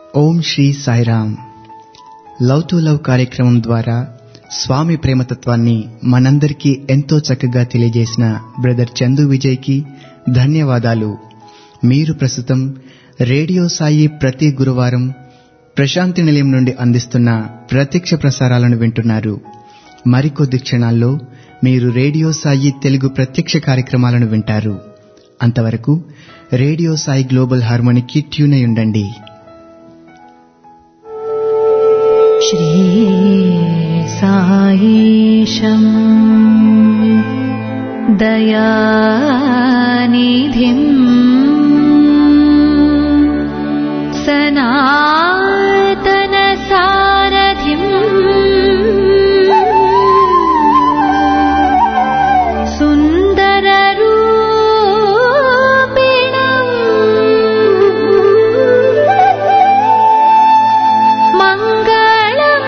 Om Sri Sairam love to love కార్యక్రమం ద్వారా స్వామి ప్రేమతత్వాన్ని మనందరికీ ఎంతో చక్కగా తెలియజేసిన బ్రదర్ చందు విజయ్కి ధన్యవాదాలు మీరు ప్రస్తుతం రేడియో సాయి ప్రతి గురువారం ప్రశాంతి నిలయం నుండి అందిస్తున్న ప్రత్యక్ష ప్రసారాలను వింటున్నారు మరికొద్ది క్షణాల్లో మీరు రేడియో సాయి తెలుగు ప్రత్యక్ష కార్యక్రమాలను వింటారు అంతవరకు రేడియో సాయి గ్లోబల్ హార్మోనికి ట్యూన్ అయి ఉండండి श्रीसायीशम् दयानिधिम् सनातनसारथिम् सुन्दररूपिणम् मङ्गलम्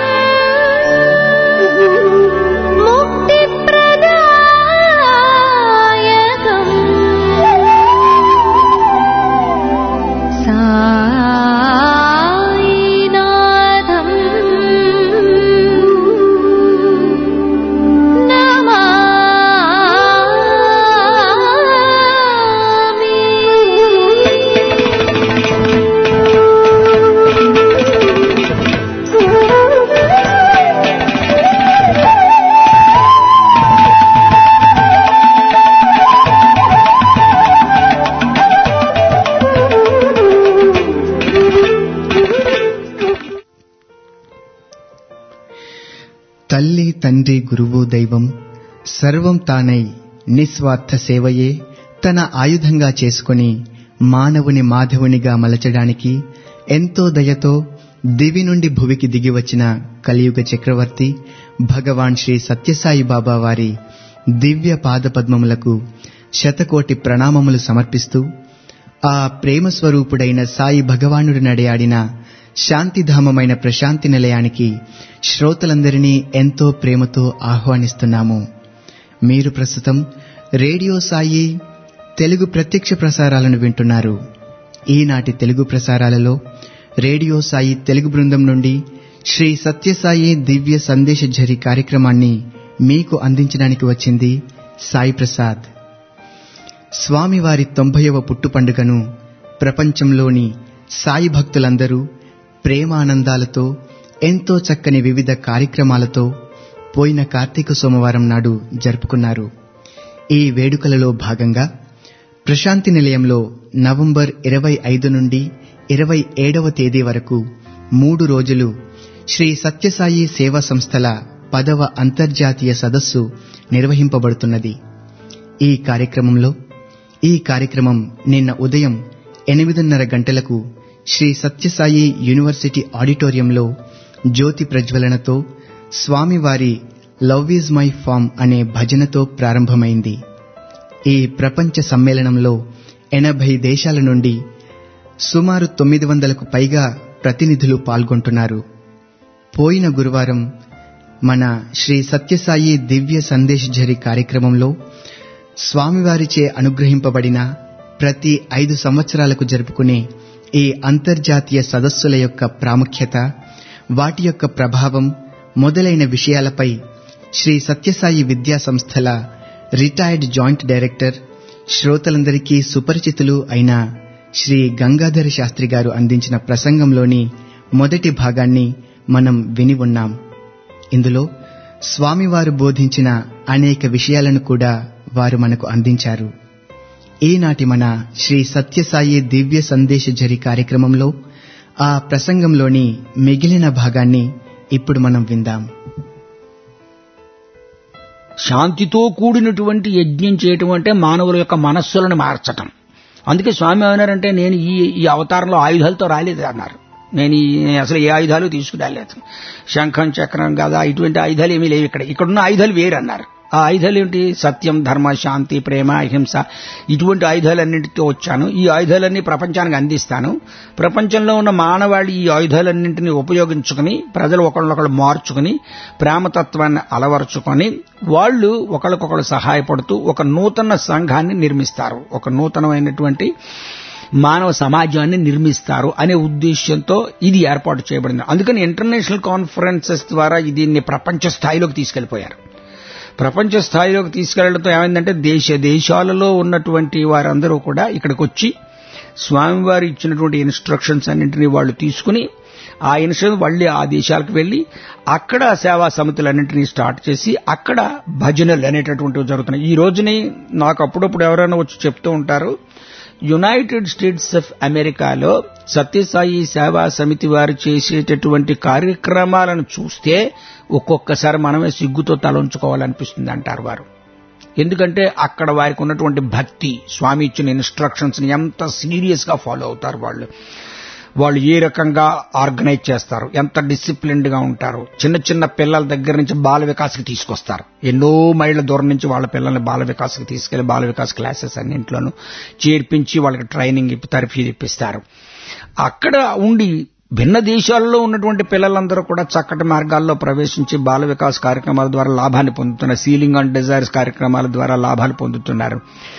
मुक्तिप्रदायकम् सायिनाथम् తల్లి తండ్రి గురువు దైవం సర్వం తానై నిస్వార్థ సేవయే తన ఆయుధంగా చేసుకుని మానవుని మాధవునిగా మలచడానికి ఎంతో దయతో దివి నుండి భువికి దిగివచ్చిన కలియుగ చక్రవర్తి భగవాన్ శ్రీ సత్యసాయి బాబా వారి దివ్య పాదపద్మములకు శతకోటి ప్రణామములు సమర్పిస్తూ ఆ ప్రేమ స్వరూపుడైన సాయి భగవానుడు నడయాడిన శాంతిధామమైన ప్రశాంతి నిలయానికి శ్రోతలందరినీ ఎంతో ప్రేమతో ఆహ్వానిస్తున్నాము మీరు ప్రస్తుతం రేడియో సాయి తెలుగు ప్రత్యక్ష ప్రసారాలను వింటున్నారు ఈనాటి తెలుగు ప్రసారాలలో రేడియో సాయి తెలుగు బృందం నుండి శ్రీ సత్యసాయి దివ్య సందేశ ఝరి కార్యక్రమాన్ని మీకు అందించడానికి వచ్చింది సాయి ప్రసాద్ స్వామివారి తొంభైవ పుట్టు పండుగను ప్రపంచంలోని సాయి భక్తులందరూ ప్రేమానందాలతో ఎంతో చక్కని వివిధ కార్యక్రమాలతో పోయిన కార్తీక సోమవారం నాడు జరుపుకున్నారు ఈ వేడుకలలో భాగంగా ప్రశాంతి నిలయంలో నవంబర్ ఇరవై ఐదు నుండి ఇరవై ఏడవ తేదీ వరకు మూడు రోజులు శ్రీ సత్యసాయి సేవా సంస్థల పదవ అంతర్జాతీయ సదస్సు నిర్వహింపబడుతున్నది ఈ కార్యక్రమంలో ఈ కార్యక్రమం నిన్న ఉదయం ఎనిమిదిన్నర గంటలకు శ్రీ సత్యసాయి యూనివర్సిటీ ఆడిటోరియంలో జ్యోతి ప్రజ్వలనతో స్వామివారి లవ్ ఈజ్ మై ఫామ్ అనే భజనతో ప్రారంభమైంది ఈ ప్రపంచ సమ్మేళనంలో ఎనభై దేశాల నుండి సుమారు తొమ్మిది వందలకు పైగా ప్రతినిధులు పాల్గొంటున్నారు పోయిన గురువారం మన శ్రీ సత్యసాయి దివ్య సందేశ్ ఝరి కార్యక్రమంలో స్వామివారిచే అనుగ్రహింపబడిన ప్రతి ఐదు సంవత్సరాలకు జరుపుకునే ఈ అంతర్జాతీయ సదస్సుల యొక్క ప్రాముఖ్యత వాటి యొక్క ప్రభావం మొదలైన విషయాలపై శ్రీ సత్యసాయి విద్యా సంస్థల రిటైర్డ్ జాయింట్ డైరెక్టర్ శ్రోతలందరికీ సుపరిచితులు అయిన శ్రీ గంగాధర శాస్త్రి గారు అందించిన ప్రసంగంలోని మొదటి భాగాన్ని మనం విని ఉన్నాం ఇందులో స్వామివారు బోధించిన అనేక విషయాలను కూడా వారు మనకు అందించారు ఈనాటి మన శ్రీ సత్యసాయి దివ్య సందేశ జరి కార్యక్రమంలో ఆ ప్రసంగంలోని మిగిలిన భాగాన్ని ఇప్పుడు మనం విందాం శాంతితో కూడినటువంటి యజ్ఞం చేయటం అంటే మానవుల యొక్క మనస్సులను మార్చటం అందుకే స్వామి ఏమన్నారంటే నేను ఈ ఈ అవతారంలో ఆయుధాలతో రాలేదు అన్నారు నేను ఈ అసలు ఏ ఆయుధాలు తీసుకురాలేదు శంఖం చక్రం కదా ఇటువంటి ఆయుధాలు ఏమీ లేవు ఇక్కడ ఇక్కడున్న ఆయుధాలు వేరు అన్నారు ఆ ఆయుధాలు ఏమిటి సత్యం ధర్మ శాంతి ప్రేమ అహింస ఇటువంటి ఆయుధాలన్నింటితో వచ్చాను ఈ ఆయుధాలన్నీ ప్రపంచానికి అందిస్తాను ప్రపంచంలో ఉన్న మానవాళి ఈ ఆయుధాలన్నింటినీ ఉపయోగించుకుని ప్రజలు ఒకళ్ళొకళ్ళు మార్చుకుని ప్రేమతత్వాన్ని అలవరుచుకొని వాళ్ళు ఒకళ్ళకొకళ్ళు సహాయపడుతూ ఒక నూతన సంఘాన్ని నిర్మిస్తారు ఒక నూతనమైనటువంటి మానవ సమాజాన్ని నిర్మిస్తారు అనే ఉద్దేశంతో ఇది ఏర్పాటు చేయబడింది అందుకని ఇంటర్నేషనల్ కాన్ఫరెన్సెస్ ద్వారా దీన్ని ప్రపంచ స్థాయిలోకి తీసుకెళ్లిపోయారు ప్రపంచ స్థాయిలోకి తీసుకెళ్లడంతో ఏమైందంటే దేశ దేశాలలో ఉన్నటువంటి వారందరూ కూడా ఇక్కడికి వచ్చి స్వామివారు ఇచ్చినటువంటి ఇన్స్ట్రక్షన్స్ అన్నింటినీ వాళ్ళు తీసుకుని ఆ ఇన్స్ట్రక్షన్ మళ్ళీ ఆ దేశాలకు వెళ్లి అక్కడ సేవా సమితులన్నింటినీ స్టార్ట్ చేసి అక్కడ భజనలు అనేటటువంటివి జరుగుతున్నాయి ఈ రోజుని నాకు అప్పుడప్పుడు ఎవరైనా వచ్చి చెప్తూ ఉంటారు యునైటెడ్ స్టేట్స్ ఆఫ్ అమెరికాలో సత్యసాయి సేవా సమితి వారు చేసేటటువంటి కార్యక్రమాలను చూస్తే ఒక్కొక్కసారి మనమే సిగ్గుతో తలంచుకోవాలనిపిస్తుంది అంటారు వారు ఎందుకంటే అక్కడ వారికి ఉన్నటువంటి భక్తి స్వామి ఇచ్చిన ఇన్స్ట్రక్షన్స్ ని ఎంత సీరియస్ గా ఫాలో అవుతారు వాళ్ళు వాళ్ళు ఏ రకంగా ఆర్గనైజ్ చేస్తారు ఎంత డిసిప్లిన్డ్ గా ఉంటారు చిన్న చిన్న పిల్లల దగ్గర నుంచి బాల వికాస్కి తీసుకొస్తారు ఎన్నో మైళ్ళ దూరం నుంచి వాళ్ళ పిల్లల్ని బాల వికాస్కి తీసుకెళ్లి బాల వికాస్ క్లాసెస్ అన్నింట్లోనూ చేర్పించి వాళ్ళకి ట్రైనింగ్ ఇప్పి తరఫీ ఇప్పిస్తారు అక్కడ ఉండి భిన్న దేశాల్లో ఉన్నటువంటి పిల్లలందరూ కూడా చక్కటి మార్గాల్లో ప్రవేశించి బాల వికాస్ కార్యక్రమాల ద్వారా లాభాన్ని పొందుతున్నారు సీలింగ్ అండ్ డిజైర్స్ కార్యక్రమాల ద్వారా లాభాలు పొందుతున్నారు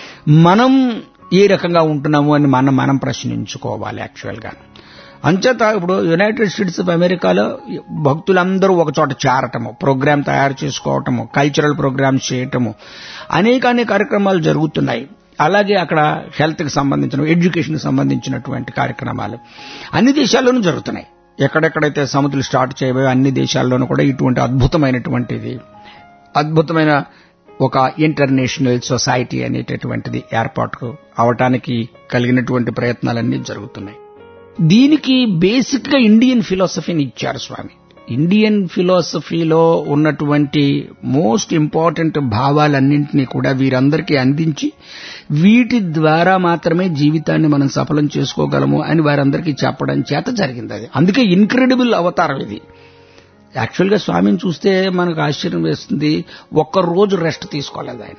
మనం ఏ రకంగా ఉంటున్నాము అని మనం మనం ప్రశ్నించుకోవాలి యాక్చువల్ గా అంచేత ఇప్పుడు యునైటెడ్ స్టేట్స్ ఆఫ్ అమెరికాలో భక్తులందరూ ఒక చోట చేరటము ప్రోగ్రామ్ తయారు చేసుకోవటము కల్చరల్ ప్రోగ్రామ్స్ చేయటము అనేక అనేక కార్యక్రమాలు జరుగుతున్నాయి అలాగే అక్కడ హెల్త్ కి సంబంధించిన ఎడ్యుకేషన్ కి సంబంధించినటువంటి కార్యక్రమాలు అన్ని దేశాల్లోనూ జరుగుతున్నాయి ఎక్కడెక్కడైతే సముద్రులు స్టార్ట్ చేయబోయో అన్ని దేశాల్లోనూ కూడా ఇటువంటి అద్భుతమైనటువంటిది అద్భుతమైన ఒక ఇంటర్నేషనల్ సొసైటీ అనేటటువంటిది ఏర్పాటు అవటానికి కలిగినటువంటి ప్రయత్నాలన్నీ జరుగుతున్నాయి దీనికి బేసిక్ గా ఇండియన్ ఫిలాసఫీని ఇచ్చారు స్వామి ఇండియన్ ఫిలాసఫీలో ఉన్నటువంటి మోస్ట్ ఇంపార్టెంట్ భావాలన్నింటినీ కూడా వీరందరికీ అందించి వీటి ద్వారా మాత్రమే జీవితాన్ని మనం సఫలం చేసుకోగలము అని వారందరికీ చెప్పడం చేత జరిగింది అది అందుకే ఇన్క్రెడిబుల్ అవతారం ఇది యాక్చువల్గా స్వామిని చూస్తే మనకు ఆశ్చర్యం వేస్తుంది ఒక్క రోజు రెస్ట్ తీసుకోలేదు ఆయన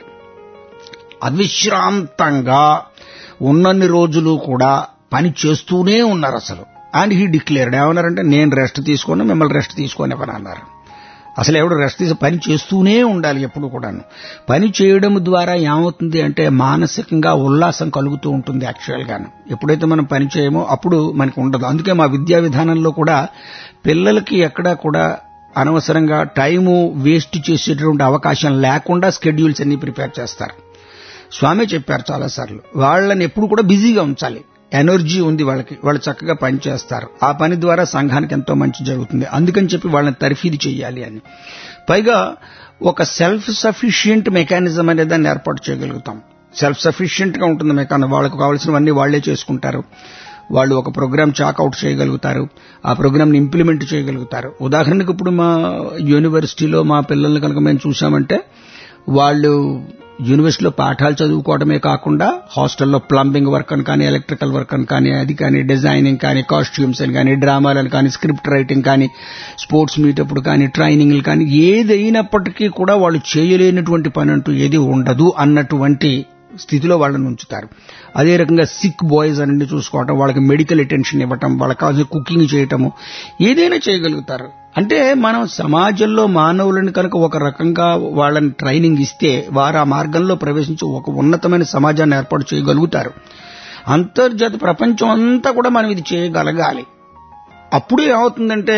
అవిశ్రాంతంగా ఉన్నన్ని రోజులు కూడా పని చేస్తూనే ఉన్నారు అసలు అండ్ హీ డిక్లేర్డ్ ఏమన్నారంటే నేను రెస్ట్ తీసుకొని మిమ్మల్ని రెస్ట్ తీసుకోనివ్వను అన్నారు అసలు ఎవడు రెస్ట్ తీసి పని చేస్తూనే ఉండాలి ఎప్పుడు కూడాను పని చేయడం ద్వారా ఏమవుతుంది అంటే మానసికంగా ఉల్లాసం కలుగుతూ ఉంటుంది యాక్చువల్ గాను ఎప్పుడైతే మనం పని చేయమో అప్పుడు మనకు ఉండదు అందుకే మా విద్యా విధానంలో కూడా పిల్లలకి ఎక్కడా కూడా అనవసరంగా టైము వేస్ట్ చేసేటువంటి అవకాశం లేకుండా స్కెడ్యూల్స్ అన్ని ప్రిపేర్ చేస్తారు స్వామి చెప్పారు చాలాసార్లు వాళ్ళని ఎప్పుడు కూడా బిజీగా ఉంచాలి ఎనర్జీ ఉంది వాళ్ళకి వాళ్ళు చక్కగా పని చేస్తారు ఆ పని ద్వారా సంఘానికి ఎంతో మంచి జరుగుతుంది అందుకని చెప్పి వాళ్ళని తర్ఫీదు చేయాలి అని పైగా ఒక సెల్ఫ్ సఫిషియంట్ మెకానిజం అనే దాన్ని ఏర్పాటు చేయగలుగుతాం సెల్ఫ్ సఫిషియంట్ గా ఉంటుంది మెకానిజం వాళ్ళకు కావాల్సినవన్నీ వాళ్లే చేసుకుంటారు వాళ్ళు ఒక ప్రోగ్రామ్ చాకౌట్ చేయగలుగుతారు ఆ ప్రోగ్రామ్ ని ఇంప్లిమెంట్ చేయగలుగుతారు ఉదాహరణకు ఇప్పుడు మా యూనివర్సిటీలో మా పిల్లల్ని కనుక మేము చూసామంటే వాళ్ళు యూనివర్సిటీలో పాఠాలు చదువుకోవడమే కాకుండా హాస్టల్లో ప్లంబింగ్ వర్క్ అని కానీ ఎలక్ట్రికల్ వర్క్ అని కానీ అది కానీ డిజైనింగ్ కానీ కాస్ట్యూమ్స్ అని కానీ డ్రామాలను కానీ స్క్రిప్ట్ రైటింగ్ కానీ స్పోర్ట్స్ మీటప్పుడు కానీ ట్రైనింగ్లు కానీ ఏదైనప్పటికీ కూడా వాళ్ళు చేయలేనటువంటి పని అంటూ ఏది ఉండదు అన్నటువంటి స్థితిలో వాళ్ళని ఉంచుతారు అదే రకంగా సిక్ బాయ్స్ అన్ని చూసుకోవటం వాళ్ళకి మెడికల్ అటెన్షన్ ఇవ్వటం వాళ్ళకి కావాల్సిన కుకింగ్ చేయటము ఏదైనా చేయగలుగుతారు అంటే మనం సమాజంలో మానవులను కనుక ఒక రకంగా వాళ్ళని ట్రైనింగ్ ఇస్తే వారు ఆ మార్గంలో ప్రవేశించి ఒక ఉన్నతమైన సమాజాన్ని ఏర్పాటు చేయగలుగుతారు అంతర్జాత ప్రపంచం అంతా కూడా మనం ఇది చేయగలగాలి అప్పుడు ఏమవుతుందంటే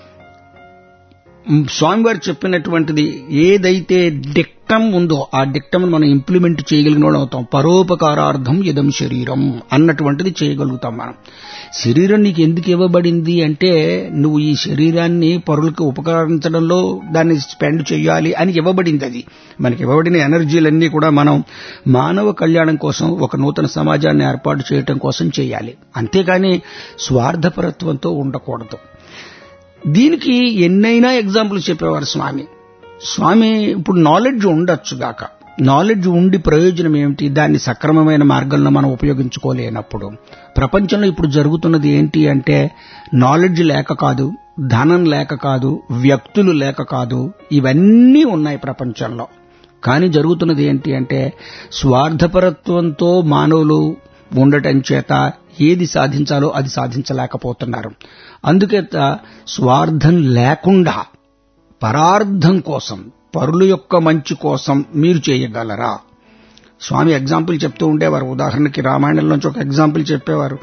స్వామివారు చెప్పినటువంటిది ఏదైతే డిక్టం ఉందో ఆ డిక్టం మనం ఇంప్లిమెంట్ చేయగలిగిన వాళ్ళు అవుతాం పరోపకారార్థం ఇదం శరీరం అన్నటువంటిది చేయగలుగుతాం మనం శరీరం నీకు ఎందుకు ఇవ్వబడింది అంటే నువ్వు ఈ శరీరాన్ని పరులకు ఉపకరించడంలో దాన్ని స్పెండ్ చేయాలి అని ఇవ్వబడింది అది మనకి ఇవ్వబడిన ఎనర్జీలన్నీ కూడా మనం మానవ కళ్యాణం కోసం ఒక నూతన సమాజాన్ని ఏర్పాటు చేయటం కోసం చేయాలి అంతేకాని స్వార్థపరత్వంతో ఉండకూడదు దీనికి ఎన్నైనా ఎగ్జాంపుల్స్ చెప్పేవారు స్వామి స్వామి ఇప్పుడు నాలెడ్జ్ ఉండొచ్చు గాక నాలెడ్జ్ ఉండి ప్రయోజనం ఏమిటి దాన్ని సక్రమమైన మార్గంలో మనం ఉపయోగించుకోలేనప్పుడు ప్రపంచంలో ఇప్పుడు జరుగుతున్నది ఏంటి అంటే నాలెడ్జ్ లేక కాదు ధనం లేక కాదు వ్యక్తులు లేక కాదు ఇవన్నీ ఉన్నాయి ప్రపంచంలో కానీ జరుగుతున్నది ఏంటి అంటే స్వార్థపరత్వంతో మానవులు ఉండటం చేత ఏది సాధించాలో అది సాధించలేకపోతున్నారు అందుకే స్వార్థం లేకుండా పరార్థం కోసం పరుల యొక్క మంచి కోసం మీరు చేయగలరా స్వామి ఎగ్జాంపుల్ చెప్తూ ఉండేవారు ఉదాహరణకి రామాయణంలోంచి ఒక ఎగ్జాంపుల్ చెప్పేవారు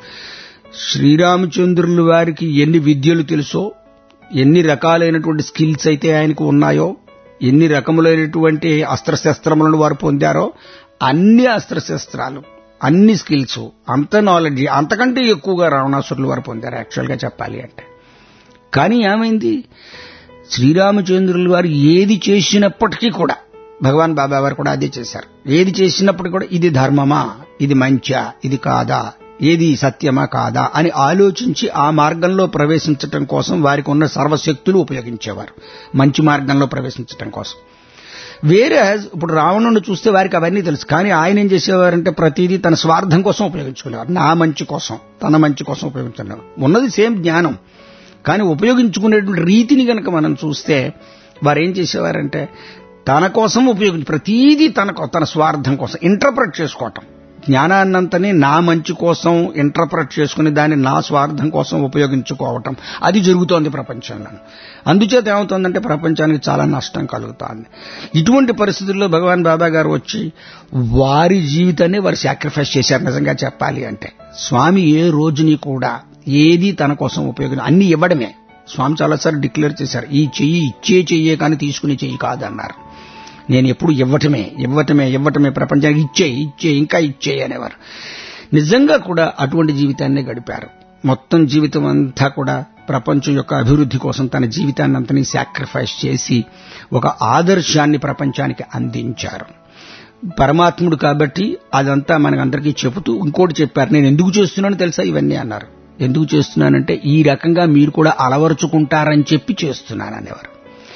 శ్రీరామచంద్రుల వారికి ఎన్ని విద్యలు తెలుసో ఎన్ని రకాలైనటువంటి స్కిల్స్ అయితే ఆయనకు ఉన్నాయో ఎన్ని రకములైనటువంటి అస్త్రశస్త్రములను వారు పొందారో అన్ని అస్త్రశస్త్రాలు అన్ని స్కిల్స్ అంత నాలెడ్జ్ అంతకంటే ఎక్కువగా రావణాసురులు వారు పొందారు యాక్చువల్గా చెప్పాలి అంటే కానీ ఏమైంది శ్రీరామచంద్రులు వారు ఏది చేసినప్పటికీ కూడా భగవాన్ బాబా వారు కూడా అదే చేశారు ఏది చేసినప్పటికీ కూడా ఇది ధర్మమా ఇది మంచా ఇది కాదా ఏది సత్యమా కాదా అని ఆలోచించి ఆ మార్గంలో ప్రవేశించటం కోసం వారికి ఉన్న సర్వశక్తులు ఉపయోగించేవారు మంచి మార్గంలో ప్రవేశించటం కోసం వేరే ఇప్పుడు రావణుని చూస్తే వారికి అవన్నీ తెలుసు కానీ ఆయన ఏం చేసేవారంటే ప్రతిదీ తన స్వార్థం కోసం ఉపయోగించుకునేవారు నా మంచి కోసం తన మంచి కోసం ఉపయోగించుకునేవారు ఉన్నది సేమ్ జ్ఞానం కానీ ఉపయోగించుకునేటువంటి రీతిని గనక మనం చూస్తే వారు ఏం చేసేవారంటే తన కోసం ఉపయోగించి ప్రతీదీ తన తన స్వార్థం కోసం ఇంటర్ప్రెట్ చేసుకోవటం జ్ఞానాన్నంతని నా మంచి కోసం ఇంటర్ప్రెట్ చేసుకుని దాన్ని నా స్వార్థం కోసం ఉపయోగించుకోవటం అది జరుగుతోంది ప్రపంచంలో అందుచేత ఏమవుతోందంటే ప్రపంచానికి చాలా నష్టం కలుగుతోంది ఇటువంటి పరిస్థితుల్లో భగవాన్ బాబా గారు వచ్చి వారి జీవితాన్ని వారు సాక్రిఫైస్ చేశారు నిజంగా చెప్పాలి అంటే స్వామి ఏ రోజుని కూడా ఏది తన కోసం ఉపయోగం అన్ని ఇవ్వడమే స్వామి చాలాసార్లు డిక్లేర్ చేశారు ఈ చెయ్యి ఇచ్చే చెయ్యే కానీ తీసుకునే చెయ్యి కాదన్నారు నేను ఎప్పుడు ఇవ్వటమే ఇవ్వటమే ఇవ్వటమే ప్రపంచానికి ఇచ్చే ఇచ్చే ఇంకా ఇచ్చే అనేవారు నిజంగా కూడా అటువంటి జీవితాన్ని గడిపారు మొత్తం జీవితం అంతా కూడా ప్రపంచం యొక్క అభివృద్ధి కోసం తన జీవితాన్ని అంతని సాక్రిఫైస్ చేసి ఒక ఆదర్శాన్ని ప్రపంచానికి అందించారు పరమాత్ముడు కాబట్టి అదంతా మనకందరికీ చెబుతూ ఇంకోటి చెప్పారు నేను ఎందుకు చేస్తున్నానో తెలుసా ఇవన్నీ అన్నారు ఎందుకు చేస్తున్నానంటే ఈ రకంగా మీరు కూడా అలవరుచుకుంటారని చెప్పి చేస్తున్నాను అనేవారు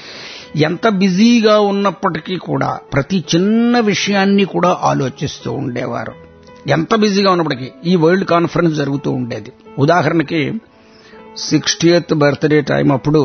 ఎంత బిజీగా ఉన్నప్పటికీ కూడా ప్రతి చిన్న విషయాన్ని కూడా ఆలోచిస్తూ ఉండేవారు ఎంత బిజీగా ఉన్నప్పటికీ ఈ వరల్డ్ కాన్ఫరెన్స్ జరుగుతూ ఉండేది ఉదాహరణకి సిక్స్టీయత్ బర్త్డే టైం అప్పుడు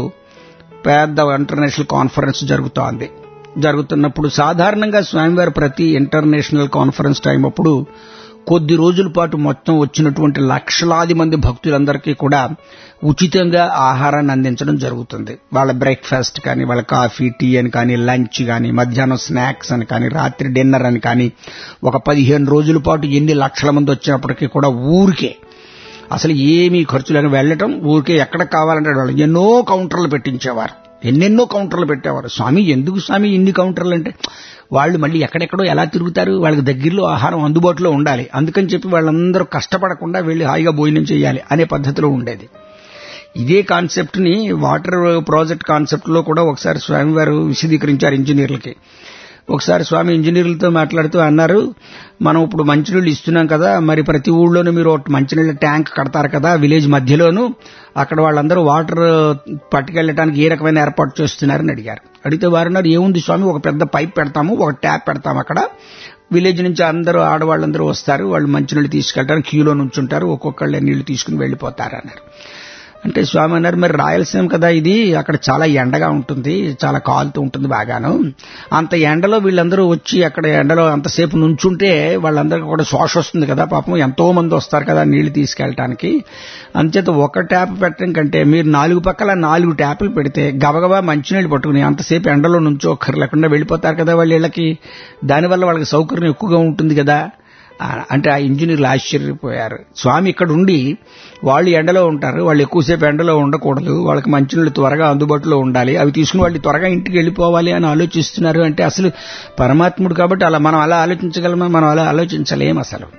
పెద్ద ఇంటర్నేషనల్ కాన్ఫరెన్స్ జరుగుతోంది జరుగుతున్నప్పుడు సాధారణంగా స్వామివారు ప్రతి ఇంటర్నేషనల్ కాన్ఫరెన్స్ టైం అప్పుడు కొద్ది రోజుల పాటు మొత్తం వచ్చినటువంటి లక్షలాది మంది భక్తులందరికీ కూడా ఉచితంగా ఆహారాన్ని అందించడం జరుగుతుంది వాళ్ళ బ్రేక్ఫాస్ట్ కానీ వాళ్ళ కాఫీ టీ అని కానీ లంచ్ కానీ మధ్యాహ్నం స్నాక్స్ అని కానీ రాత్రి డిన్నర్ అని కానీ ఒక పదిహేను రోజుల పాటు ఎన్ని లక్షల మంది వచ్చినప్పటికీ కూడా ఊరికే అసలు ఏమీ ఖర్చు లేక వెళ్ళటం ఊరికే ఎక్కడ కావాలంటే వాళ్ళు ఎన్నో కౌంటర్లు పెట్టించేవారు ఎన్నెన్నో కౌంటర్లు పెట్టేవారు స్వామి ఎందుకు స్వామి ఇన్ని కౌంటర్లు అంటే వాళ్ళు మళ్ళీ ఎక్కడెక్కడో ఎలా తిరుగుతారు వాళ్ళకి దగ్గరలో ఆహారం అందుబాటులో ఉండాలి అందుకని చెప్పి వాళ్ళందరూ కష్టపడకుండా వెళ్ళి హాయిగా భోజనం చేయాలి అనే పద్ధతిలో ఉండేది ఇదే కాన్సెప్ట్ ని వాటర్ ప్రాజెక్ట్ కాన్సెప్ట్ లో కూడా ఒకసారి స్వామివారు విశదీకరించారు ఇంజనీర్లకి ఒకసారి స్వామి ఇంజనీర్లతో మాట్లాడుతూ అన్నారు మనం ఇప్పుడు మంచినీళ్ళు ఇస్తున్నాం కదా మరి ప్రతి ఊళ్ళోనూ మీరు మంచినీళ్ళ ట్యాంక్ కడతారు కదా విలేజ్ మధ్యలోను అక్కడ వాళ్ళందరూ వాటర్ పట్టుకెళ్ళడానికి ఏ రకమైన ఏర్పాటు చేస్తున్నారని అడిగారు అడిగితే వారు అన్నారు ఏముంది స్వామి ఒక పెద్ద పైప్ పెడతాము ఒక ట్యాప్ పెడతాము అక్కడ విలేజ్ నుంచి అందరూ ఆడవాళ్ళందరూ వస్తారు వాళ్ళు మంచినీళ్ళు తీసుకెళ్ళడానికి క్యూలో నుంచుంటారు ఒక్కొక్కళ్ళే నీళ్లు తీసుకుని వెళ్ళిపోతారు అన్నారు అంటే స్వామి అన్నారు మరి రాయలసీమ కదా ఇది అక్కడ చాలా ఎండగా ఉంటుంది చాలా కాలుతూ ఉంటుంది బాగాను అంత ఎండలో వీళ్ళందరూ వచ్చి అక్కడ ఎండలో అంతసేపు నుంచుంటే వాళ్ళందరికీ కూడా శోష వస్తుంది కదా పాపం ఎంతో మంది వస్తారు కదా నీళ్లు తీసుకెళ్ళటానికి అంచేత ఒక ట్యాప్ పెట్టడం కంటే మీరు నాలుగు పక్కల నాలుగు ట్యాపులు పెడితే గబగబా మంచినీళ్ళు పట్టుకుని అంతసేపు ఎండలో నుంచో లేకుండా వెళ్ళిపోతారు కదా వాళ్ళ ఇళ్ళకి దానివల్ల వాళ్ళకి సౌకర్యం ఎక్కువగా ఉంటుంది కదా అంటే ఆ ఇంజనీర్లు ఆశ్చర్యపోయారు స్వామి ఇక్కడ ఉండి వాళ్ళు ఎండలో ఉంటారు వాళ్ళు ఎక్కువసేపు ఎండలో ఉండకూడదు వాళ్ళకి మంచినీళ్ళు త్వరగా అందుబాటులో ఉండాలి అవి తీసుకుని వాళ్ళు త్వరగా ఇంటికి వెళ్ళిపోవాలి అని ఆలోచిస్తున్నారు అంటే అసలు పరమాత్ముడు కాబట్టి అలా మనం అలా ఆలోచించగలమా మనం అలా ఆలోచించలేం అసలు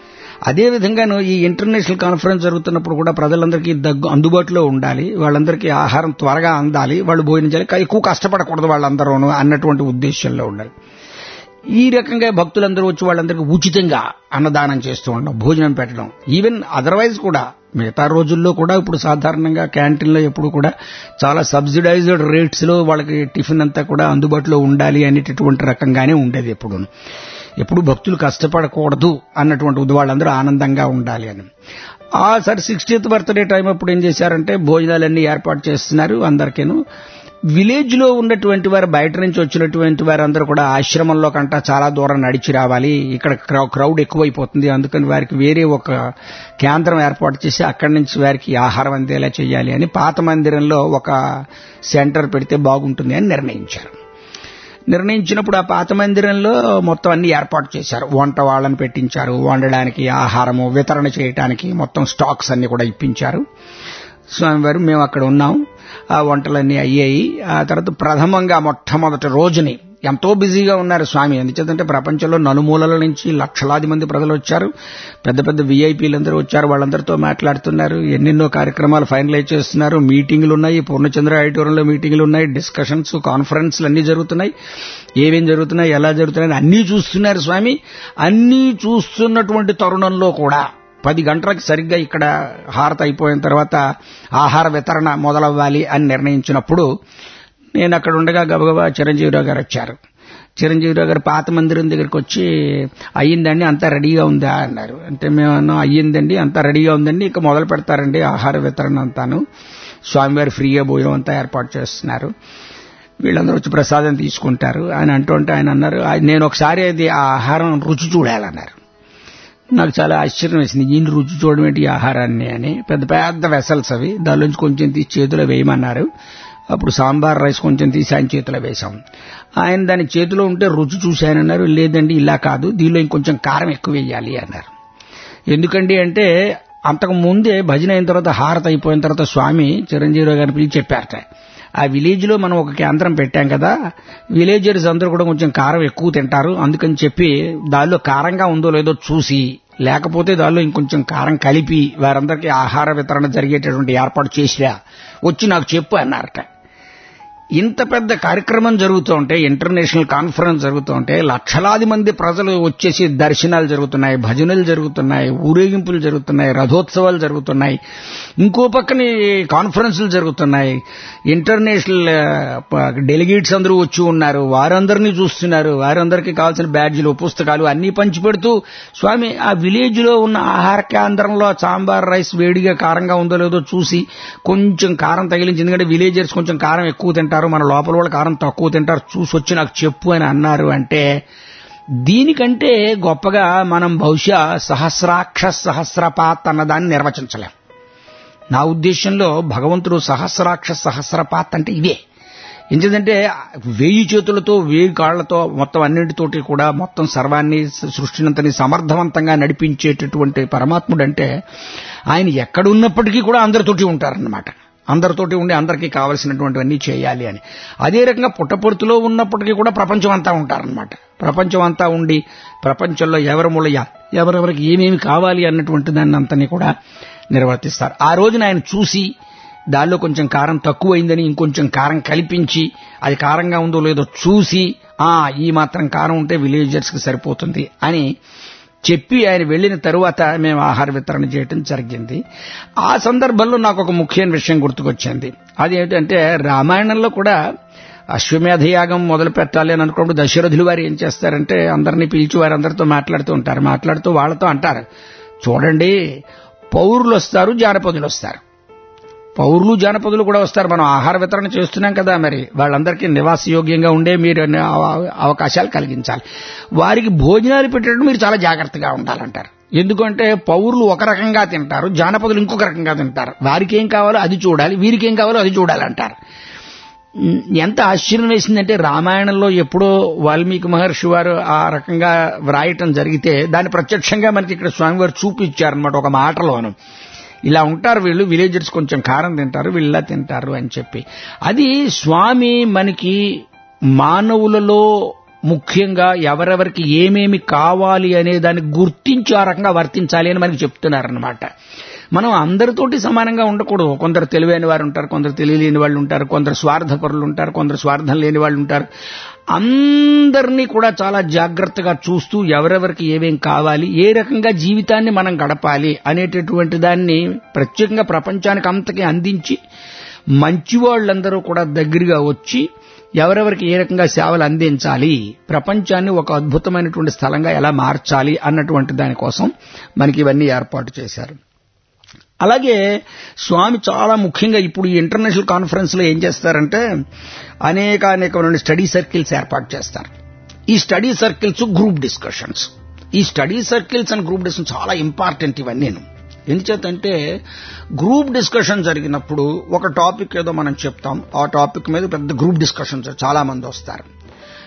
అదే విధంగాను ఈ ఇంటర్నేషనల్ కాన్ఫరెన్స్ జరుగుతున్నప్పుడు కూడా ప్రజలందరికీ దగ్గు అందుబాటులో ఉండాలి వాళ్ళందరికీ ఆహారం త్వరగా అందాలి వాళ్ళు భోజనం చేయాలి ఎక్కువ కష్టపడకూడదు వాళ్ళందరూ అన్నటువంటి ఉద్దేశంలో ఉండాలి ఈ రకంగా భక్తులందరూ వచ్చి వాళ్ళందరికీ ఉచితంగా అన్నదానం చేస్తూ ఉండడం భోజనం పెట్టడం ఈవెన్ అదర్వైజ్ కూడా మిగతా రోజుల్లో కూడా ఇప్పుడు సాధారణంగా క్యాంటీన్లో ఎప్పుడు కూడా చాలా సబ్సిడైజ్డ్ రేట్స్ లో వాళ్ళకి టిఫిన్ అంతా కూడా అందుబాటులో ఉండాలి అనేటటువంటి రకంగానే ఉండేది ఎప్పుడు ఎప్పుడు భక్తులు కష్టపడకూడదు అన్నటువంటి వాళ్ళందరూ ఆనందంగా ఉండాలి అని ఆ సరే సిక్స్టీత్ బర్త్డే టైం అప్పుడు ఏం చేశారంటే భోజనాలన్నీ ఏర్పాటు చేస్తున్నారు అందరికీను విలేజ్ లో ఉన్నటువంటి వారు బయట నుంచి వచ్చినటువంటి వారందరూ కూడా ఆశ్రమంలో కంటా చాలా దూరం నడిచి రావాలి ఇక్కడ క్రౌడ్ ఎక్కువైపోతుంది అందుకని వారికి వేరే ఒక కేంద్రం ఏర్పాటు చేసి అక్కడి నుంచి వారికి ఆహారం అందేలా చేయాలి అని పాత మందిరంలో ఒక సెంటర్ పెడితే బాగుంటుంది అని నిర్ణయించారు నిర్ణయించినప్పుడు ఆ పాత మందిరంలో మొత్తం అన్ని ఏర్పాటు చేశారు వంట వాళ్ళని పెట్టించారు వండడానికి ఆహారము వితరణ చేయడానికి మొత్తం స్టాక్స్ అన్ని కూడా ఇప్పించారు స్వామివారు మేము అక్కడ ఉన్నాం ఆ వంటలన్నీ అయ్యాయి ఆ తర్వాత ప్రథమంగా మొట్టమొదటి రోజుని ఎంతో బిజీగా ఉన్నారు స్వామి ఎందుచేతంటే ప్రపంచంలో నలుమూలల నుంచి లక్షలాది మంది ప్రజలు వచ్చారు పెద్ద పెద్ద వీఐపీలందరూ వచ్చారు వాళ్ళందరితో మాట్లాడుతున్నారు ఎన్నెన్నో కార్యక్రమాలు ఫైనలైజ్ చేస్తున్నారు మీటింగులు ఉన్నాయి పూర్ణచంద్ర ఆడిటోరియంలో మీటింగులు ఉన్నాయి డిస్కషన్స్ కాన్ఫరెన్స్లు అన్ని జరుగుతున్నాయి ఏమేం జరుగుతున్నాయి ఎలా జరుగుతున్నాయి అన్నీ చూస్తున్నారు స్వామి అన్నీ చూస్తున్నటువంటి తరుణంలో కూడా పది గంటలకు సరిగ్గా ఇక్కడ హారత అయిపోయిన తర్వాత ఆహార వితరణ మొదలవ్వాలి అని నిర్ణయించినప్పుడు నేను అక్కడ ఉండగా గబగబా చిరంజీవిరావు గారు వచ్చారు చిరంజీవిరావు గారు పాత మందిరం దగ్గరికి వచ్చి అయ్యిందండి అంతా రెడీగా ఉందా అన్నారు అంటే మేము అన్నాం అయ్యిందండి అంతా రెడీగా ఉందండి ఇక మొదలు పెడతారండి ఆహార వితరణ అంతాను స్వామివారి ఫ్రీగా భోజనం అంతా ఏర్పాటు చేస్తున్నారు వీళ్ళందరూ వచ్చి ప్రసాదం తీసుకుంటారు ఆయన అంటుంటే ఆయన అన్నారు నేను ఒకసారి అది ఆ ఆహారం రుచి చూడాలన్నారు నాకు చాలా ఆశ్చర్యం వేసింది ఈయన రుచి చూడడం ఏంటి ఈ ఆహారాన్ని అని పెద్ద పెద్ద వెసల్స్ అవి దానిలోంచి కొంచెం తీసి చేతిలో వేయమన్నారు అప్పుడు సాంబార్ రైస్ కొంచెం తీసి ఆయన చేతిలో వేశాం ఆయన దాని చేతిలో ఉంటే రుచి చూశానన్నారు లేదండి ఇలా కాదు దీనిలో ఇంకొంచెం కారం ఎక్కువ వేయాలి అన్నారు ఎందుకండి అంటే అంతకు ముందే భజన అయిన తర్వాత హారత అయిపోయిన తర్వాత స్వామి చిరంజీవిరావు గారిని పిలిచి చెప్పారట ఆ విలేజ్ లో మనం ఒక కేంద్రం పెట్టాం కదా విలేజర్స్ అందరూ కూడా కొంచెం కారం ఎక్కువ తింటారు అందుకని చెప్పి దానిలో కారంగా ఉందో లేదో చూసి లేకపోతే దానిలో ఇంకొంచెం కారం కలిపి వారందరికీ ఆహార వితరణ జరిగేటటువంటి ఏర్పాటు చేసిరా వచ్చి నాకు చెప్పు అన్నారట ఇంత పెద్ద కార్యక్రమం జరుగుతూ ఉంటే ఇంటర్నేషనల్ కాన్ఫరెన్స్ జరుగుతూ ఉంటే లక్షలాది మంది ప్రజలు వచ్చేసి దర్శనాలు జరుగుతున్నాయి భజనలు జరుగుతున్నాయి ఊరేగింపులు జరుగుతున్నాయి రథోత్సవాలు జరుగుతున్నాయి ఇంకో పక్కని కాన్ఫరెన్సులు జరుగుతున్నాయి ఇంటర్నేషనల్ డెలిగేట్స్ అందరూ వచ్చి ఉన్నారు వారందరినీ చూస్తున్నారు వారందరికీ కావాల్సిన బ్యాడ్జీలు పుస్తకాలు అన్ని పంచిపెడుతూ స్వామి ఆ విలేజ్ లో ఉన్న ఆహార కేంద్రంలో సాంబార్ రైస్ వేడిగా కారంగా ఉందో లేదో చూసి కొంచెం కారం తగిలించి ఎందుకంటే విలేజర్స్ కొంచెం కారం ఎక్కువ తింటారు మన లోపల వాళ్ళు కారం తక్కువ తింటారు చూసి వచ్చి నాకు చెప్పు అని అన్నారు అంటే దీనికంటే గొప్పగా మనం బహుశా సహస్రాక్ష సహస్రపాత్ అన్నదాన్ని నిర్వచించలేం నా ఉద్దేశంలో భగవంతుడు సహస్రాక్ష సహస్రపాత్ అంటే ఇదే ఎందుకంటే వేయి చేతులతో వేయి కాళ్లతో మొత్తం అన్నింటితోటి కూడా మొత్తం సర్వాన్ని సృష్టినంతని సమర్థవంతంగా నడిపించేటటువంటి పరమాత్ముడు అంటే ఆయన ఎక్కడున్నప్పటికీ కూడా అందరితోటి ఉంటారన్నమాట అందరితోటి ఉండి అందరికీ కావలసినటువంటివన్నీ చేయాలి అని అదే రకంగా పుట్టపొడుతులో ఉన్నప్పటికీ కూడా ప్రపంచం అంతా ఉంటారనమాట ప్రపంచం అంతా ఉండి ప్రపంచంలో ఎవరి మూలయ్య ఎవరెవరికి ఏమేమి కావాలి అన్నటువంటి దాన్ని అంతని కూడా నిర్వర్తిస్తారు ఆ రోజున ఆయన చూసి దానిలో కొంచెం కారం తక్కువైందని ఇంకొంచెం కారం కల్పించి అది కారంగా ఉందో లేదో చూసి ఆ ఈ మాత్రం కారం ఉంటే విలేజర్స్ కి సరిపోతుంది అని చెప్పి ఆయన వెళ్లిన తరువాత మేము ఆహార వితరణ చేయటం జరిగింది ఆ సందర్భంలో నాకు ఒక ముఖ్యమైన విషయం గుర్తుకొచ్చింది అదేంటంటే రామాయణంలో కూడా అశ్వమేధయాగం మొదలు పెట్టాలి అని అనుకున్నప్పుడు దశరథులు వారు ఏం చేస్తారంటే అందరినీ పిలిచి వారందరితో మాట్లాడుతూ ఉంటారు మాట్లాడుతూ వాళ్ళతో అంటారు చూడండి పౌరులు వస్తారు జానపదులు వస్తారు పౌరులు జానపదులు కూడా వస్తారు మనం ఆహార వితరణ చేస్తున్నాం కదా మరి వాళ్ళందరికీ నివాసయోగ్యంగా ఉండే మీరు అవకాశాలు కలిగించాలి వారికి భోజనాలు పెట్టేటప్పుడు మీరు చాలా జాగ్రత్తగా ఉండాలంటారు ఎందుకంటే పౌరులు ఒక రకంగా తింటారు జానపదులు ఇంకొక రకంగా తింటారు వారికి ఏం కావాలో అది చూడాలి వీరికి ఏం కావాలో అది చూడాలంటారు ఎంత ఆశ్చర్యం వేసిందంటే రామాయణంలో ఎప్పుడో వాల్మీకి మహర్షి వారు ఆ రకంగా వ్రాయటం జరిగితే దాన్ని ప్రత్యక్షంగా మనకి ఇక్కడ స్వామివారు చూపించారనమాట ఒక మాటలోను ఇలా ఉంటారు వీళ్ళు విలేజర్స్ కొంచెం కారం తింటారు వీళ్ళు ఇలా తింటారు అని చెప్పి అది స్వామి మనకి మానవులలో ముఖ్యంగా ఎవరెవరికి ఏమేమి కావాలి అనే దాన్ని గుర్తించి ఆ రకంగా వర్తించాలి అని మనకి చెప్తున్నారనమాట మనం అందరితోటి సమానంగా ఉండకూడదు కొందరు తెలివైన వారు ఉంటారు కొందరు తెలియలేని వాళ్ళు ఉంటారు కొందరు స్వార్థపరులు ఉంటారు కొందరు స్వార్థం లేని వాళ్ళు ఉంటారు అందరినీ కూడా చాలా జాగ్రత్తగా చూస్తూ ఎవరెవరికి ఏమేం కావాలి ఏ రకంగా జీవితాన్ని మనం గడపాలి అనేటటువంటి దాన్ని ప్రత్యేకంగా ప్రపంచానికి అంతకి అందించి మంచి వాళ్ళందరూ కూడా దగ్గరగా వచ్చి ఎవరెవరికి ఏ రకంగా సేవలు అందించాలి ప్రపంచాన్ని ఒక అద్భుతమైనటువంటి స్థలంగా ఎలా మార్చాలి అన్నటువంటి దానికోసం మనకి ఇవన్నీ ఏర్పాటు చేశారు అలాగే స్వామి చాలా ముఖ్యంగా ఇప్పుడు ఈ ఇంటర్నేషనల్ కాన్ఫరెన్స్ లో ఏం చేస్తారంటే అనేక అనేకమైన స్టడీ సర్కిల్స్ ఏర్పాటు చేస్తారు ఈ స్టడీ సర్కిల్స్ గ్రూప్ డిస్కషన్స్ ఈ study circles and group discussion చాలా ఇంపార్టెంట్ ఇవన్నీ ఎందుచేతంటే గ్రూప్ డిస్కషన్ జరిగినప్పుడు ఒక టాపిక్ ఏదో మనం చెప్తాం ఆ టాపిక్ మీద పెద్ద గ్రూప్ డిస్కషన్ చాలా మంది వస్తారు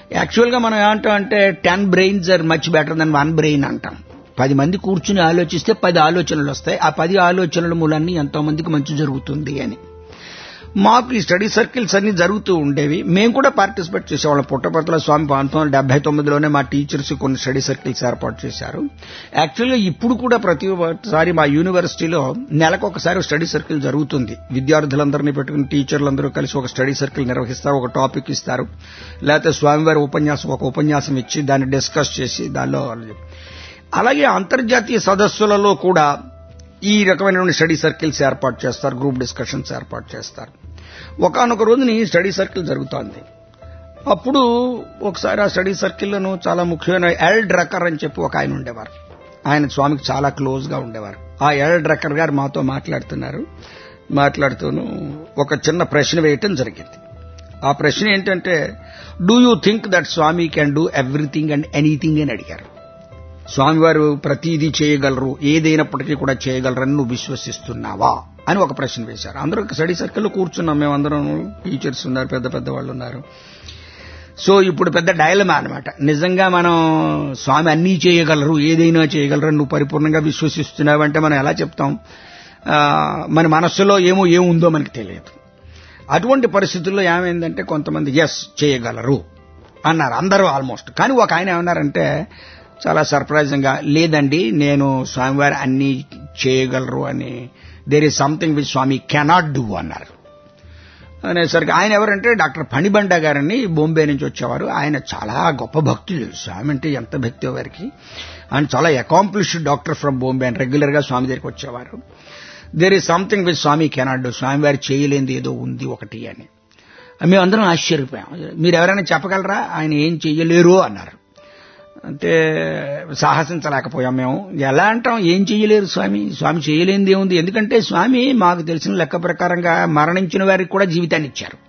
యాక్చువల్గా మనం ఏమంటాం అంటే ten brains are much better then one brain అంటాం పది మంది కూర్చుని ఆలోచిస్తే పది ఆలోచనలు వస్తాయి ఆ పది ఆలోచనల మూలన్నీ ఎంతో మందికి మంచి జరుగుతుంది అని మాకు ఈ స్టడీ సర్కిల్స్ అన్ని జరుగుతూ ఉండేవి మేము కూడా పార్టిసిపేట్ చేసేవాళ్ళం పుట్టపర్తిల స్వామి పంతొమ్మిది వందల డెబ్బై తొమ్మిదిలోనే మా టీచర్స్ కొన్ని స్టడీ సర్కిల్స్ ఏర్పాటు చేశారు యాక్చువల్గా ఇప్పుడు కూడా ప్రతిసారి మా యూనివర్సిటీలో నెలకు ఒకసారి స్టడీ సర్కిల్ జరుగుతుంది విద్యార్థులందరినీ పెట్టుకుని టీచర్లందరూ కలిసి ఒక స్టడీ సర్కిల్ నిర్వహిస్తారు ఒక టాపిక్ ఇస్తారు లేకపోతే స్వామివారి ఉపన్యాసం ఒక ఉపన్యాసం ఇచ్చి దాన్ని డిస్కస్ చేసి దానిలో అలాగే అంతర్జాతీయ సదస్సులలో కూడా ఈ రకమైనటువంటి స్టడీ సర్కిల్స్ ఏర్పాటు చేస్తారు గ్రూప్ డిస్కషన్స్ ఏర్పాటు చేస్తారు ఒకనొక రోజుని స్టడీ సర్కిల్ జరుగుతోంది అప్పుడు ఒకసారి ఆ స్టడీ సర్కిల్లను చాలా ముఖ్యమైన ఎల్ డ్రక్కర్ అని చెప్పి ఒక ఆయన ఉండేవారు ఆయన స్వామికి చాలా క్లోజ్ గా ఉండేవారు ఆ ఎల్ డ్రక్కర్ గారు మాతో మాట్లాడుతున్నారు మాట్లాడుతూను ఒక చిన్న ప్రశ్న వేయటం జరిగింది ఆ ప్రశ్న ఏంటంటే do you think that Swami can do everything and anything అని అడిగారు స్వామివారు ప్రతిదీ చేయగలరు ఏదైనప్పటికీ కూడా చేయగలరని నువ్వు విశ్వసిస్తున్నావా అని ఒక ప్రశ్న వేశారు అందరూ స్టడీ సర్కిల్లో కూర్చున్నాం మేమందరం టీచర్స్ ఉన్నారు పెద్ద పెద్ద వాళ్ళు ఉన్నారు సో ఇప్పుడు పెద్ద డైలమా అనమాట నిజంగా మనం స్వామి అన్నీ చేయగలరు ఏదైనా చేయగలరు నువ్వు పరిపూర్ణంగా విశ్వసిస్తున్నావు అంటే మనం ఎలా చెప్తాం మన మనస్సులో ఏమో ఏముందో మనకి తెలియదు అటువంటి పరిస్థితుల్లో ఏమైందంటే కొంతమంది ఎస్ చేయగలరు అన్నారు అందరూ ఆల్మోస్ట్ కానీ ఒక ఆయన ఏమన్నారంటే చాలా సర్ప్రైజింగ్గా లేదండి నేను స్వామివారి అన్ని చేయగలరు అని there is something which Swami cannot do అన్నారు అనేసరికి ఆయన ఎవరంటే డాక్టర్ పణిబండ గారని బాంబే నుంచి వచ్చేవారు ఆయన చాలా గొప్ప భక్తులు స్వామి అంటే ఎంత భక్తి వారికి ఆయన చాలా అకాంప్లిష్డ్ డాక్టర్ ఫ్రమ్ బాంబే అని రెగ్యులర్ గా స్వామి దగ్గరికి వచ్చేవారు there is something which Swami cannot do Swami వారు చేయలేనిది ఏదో ఉంది ఒకటి అని మేమందరం ఆశ్చర్యపోయాం మీరు ఎవరైనా చెప్పగలరా ఆయన ఏం చెయ్యలేరు అన్నారు అంటే సాహసించలేకపోయాం మేము ఎలా అంటాం ఏం చెయ్యలేరు స్వామి స్వామి చేయలేనిది ఏముంది ఎందుకంటే స్వామి మాకు తెలిసిన లెక్క ప్రకారంగా మరణించిన వారికి కూడా జీవితాన్ని ఇచ్చారు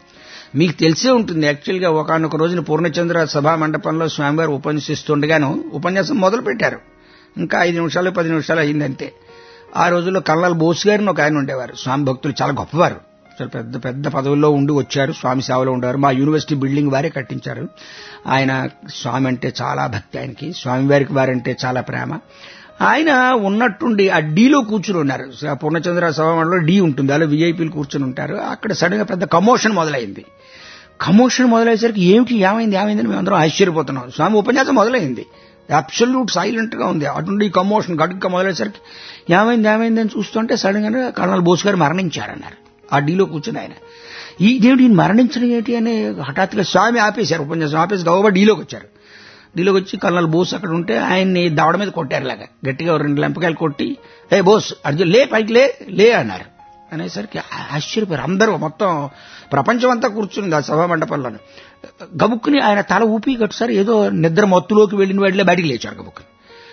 మీకు తెలిసే ఉంటుంది యాక్చువల్గా ఒకనొక రోజున పూర్ణచంద్ర సభా మండపంలో స్వామివారు ఉపన్యసిస్తుండగాను ఉపన్యాసం మొదలు పెట్టారు ఇంకా ఐదు నిమిషాలు పది నిమిషాలు అయిందంతే ఆ రోజుల్లో కల్లాల్ బోస్ గారిని ఒక ఆయన ఉండేవారు స్వామి భక్తులు చాలా గొప్పవారు చాలా పెద్ద పెద్ద పదవుల్లో ఉండి వచ్చారు స్వామి సేవలో ఉండేవారు మా యూనివర్సిటీ బిల్డింగ్ వారే కట్టించారు ఆయన స్వామి అంటే చాలా భక్తి ఆయనకి స్వామివారికి వారంటే చాలా ప్రేమ ఆయన ఉన్నట్టుండి ఆ డీలో కూర్చుని ఉన్నారు పూర్ణచంద్ర సభలో డీ ఉంటుంది అలా విఐపీలు కూర్చుని ఉంటారు అక్కడ సడన్ గా పెద్ద కమోషన్ మొదలైంది కమోషన్ మొదలయ్యేసరికి ఏమిటి ఏమైంది ఏమైందని మేము అందరం ఆశ్చర్యపోతున్నాం స్వామి ఉపన్యాసం మొదలైంది అబ్సల్యూట్ సైలెంట్ గా ఉంది అటువంటి కమోషన్ గడుగ్గా మొదలయ్యేసరికి ఏమైంది ఏమైంది అని చూస్తుంటే సడన్ గా కర్నల్ బోస్ గారు మరణించారన్నారు ఆ డీలో కూర్చుని ఆయన ఈ దేవుడు ఈయన మరణించడం ఏంటి అని హఠాత్తుగా స్వామి ఆపేశారు ఉపన్యాసం ఆపేసి గౌరవ డీలోకి వచ్చారు డీలోకి వచ్చి కల్లాలు బోస్ అక్కడ ఉంటే ఆయన్ని దవడ మీద కొట్టారు లాగా గట్టిగా రెండు లెంపకాయలు కొట్టి ఏ బోస్ అర్జున్ లే పైకి లే లే అన్నారు అనేసరికి ఆశ్చర్యపోయారు అందరూ మొత్తం ప్రపంచం అంతా కూర్చుంది ఆ సభా మండపంలోనే గబుక్కుని ఆయన తల ఊపి గట్టుసారి ఏదో నిద్ర మత్తులోకి వెళ్ళిన వాడిలే బయటికి లేచారు గబుక్కుని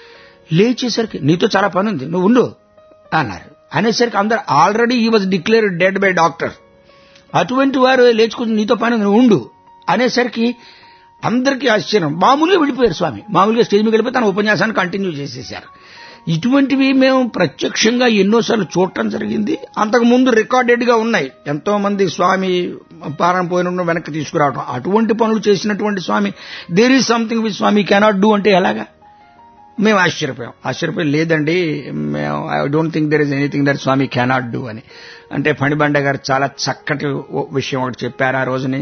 లేచేసరికి నీతో చాలా పని ఉంది నువ్వు ఉండు అన్నారు అనేసరికి అందరు already he was declare dead by doctor అటువంటి వారు లేచుకుని నీతో పని ఉంది, నువ్వు ఉండు అనేసరికి అందరికీ ఆశ్చర్యం మామూలుగా వెళ్ళిపోయారు స్వామి మామూలుగా స్టేజ్ మీద వెళ్ళిపోయి తన ఉపన్యాసాన్ని కంటిన్యూ చేసేశారు ఇటువంటివి మేము ప్రత్యక్షంగా ఎన్నోసార్లు చూడటం జరిగింది అంతకు ముందు రికార్డెడ్ గా ఉన్నాయి ఎంతో మంది స్వామి పాలన పోయిన వెనక్కి తీసుకురావడం అటువంటి పనులు చేసినటువంటి Swami there is something with Swami cannot do అంటే ఎలాగా మేము ఆశ్చర్యపోయాం ఆశ్చర్యపోయి లేదండి మేము I don't think there is anything that Swami cannot do అని అంటే ఫణిబండ గారు చాలా చక్కటి ఓ- విషయం ఒకటి చెప్పారు ఆ రోజుని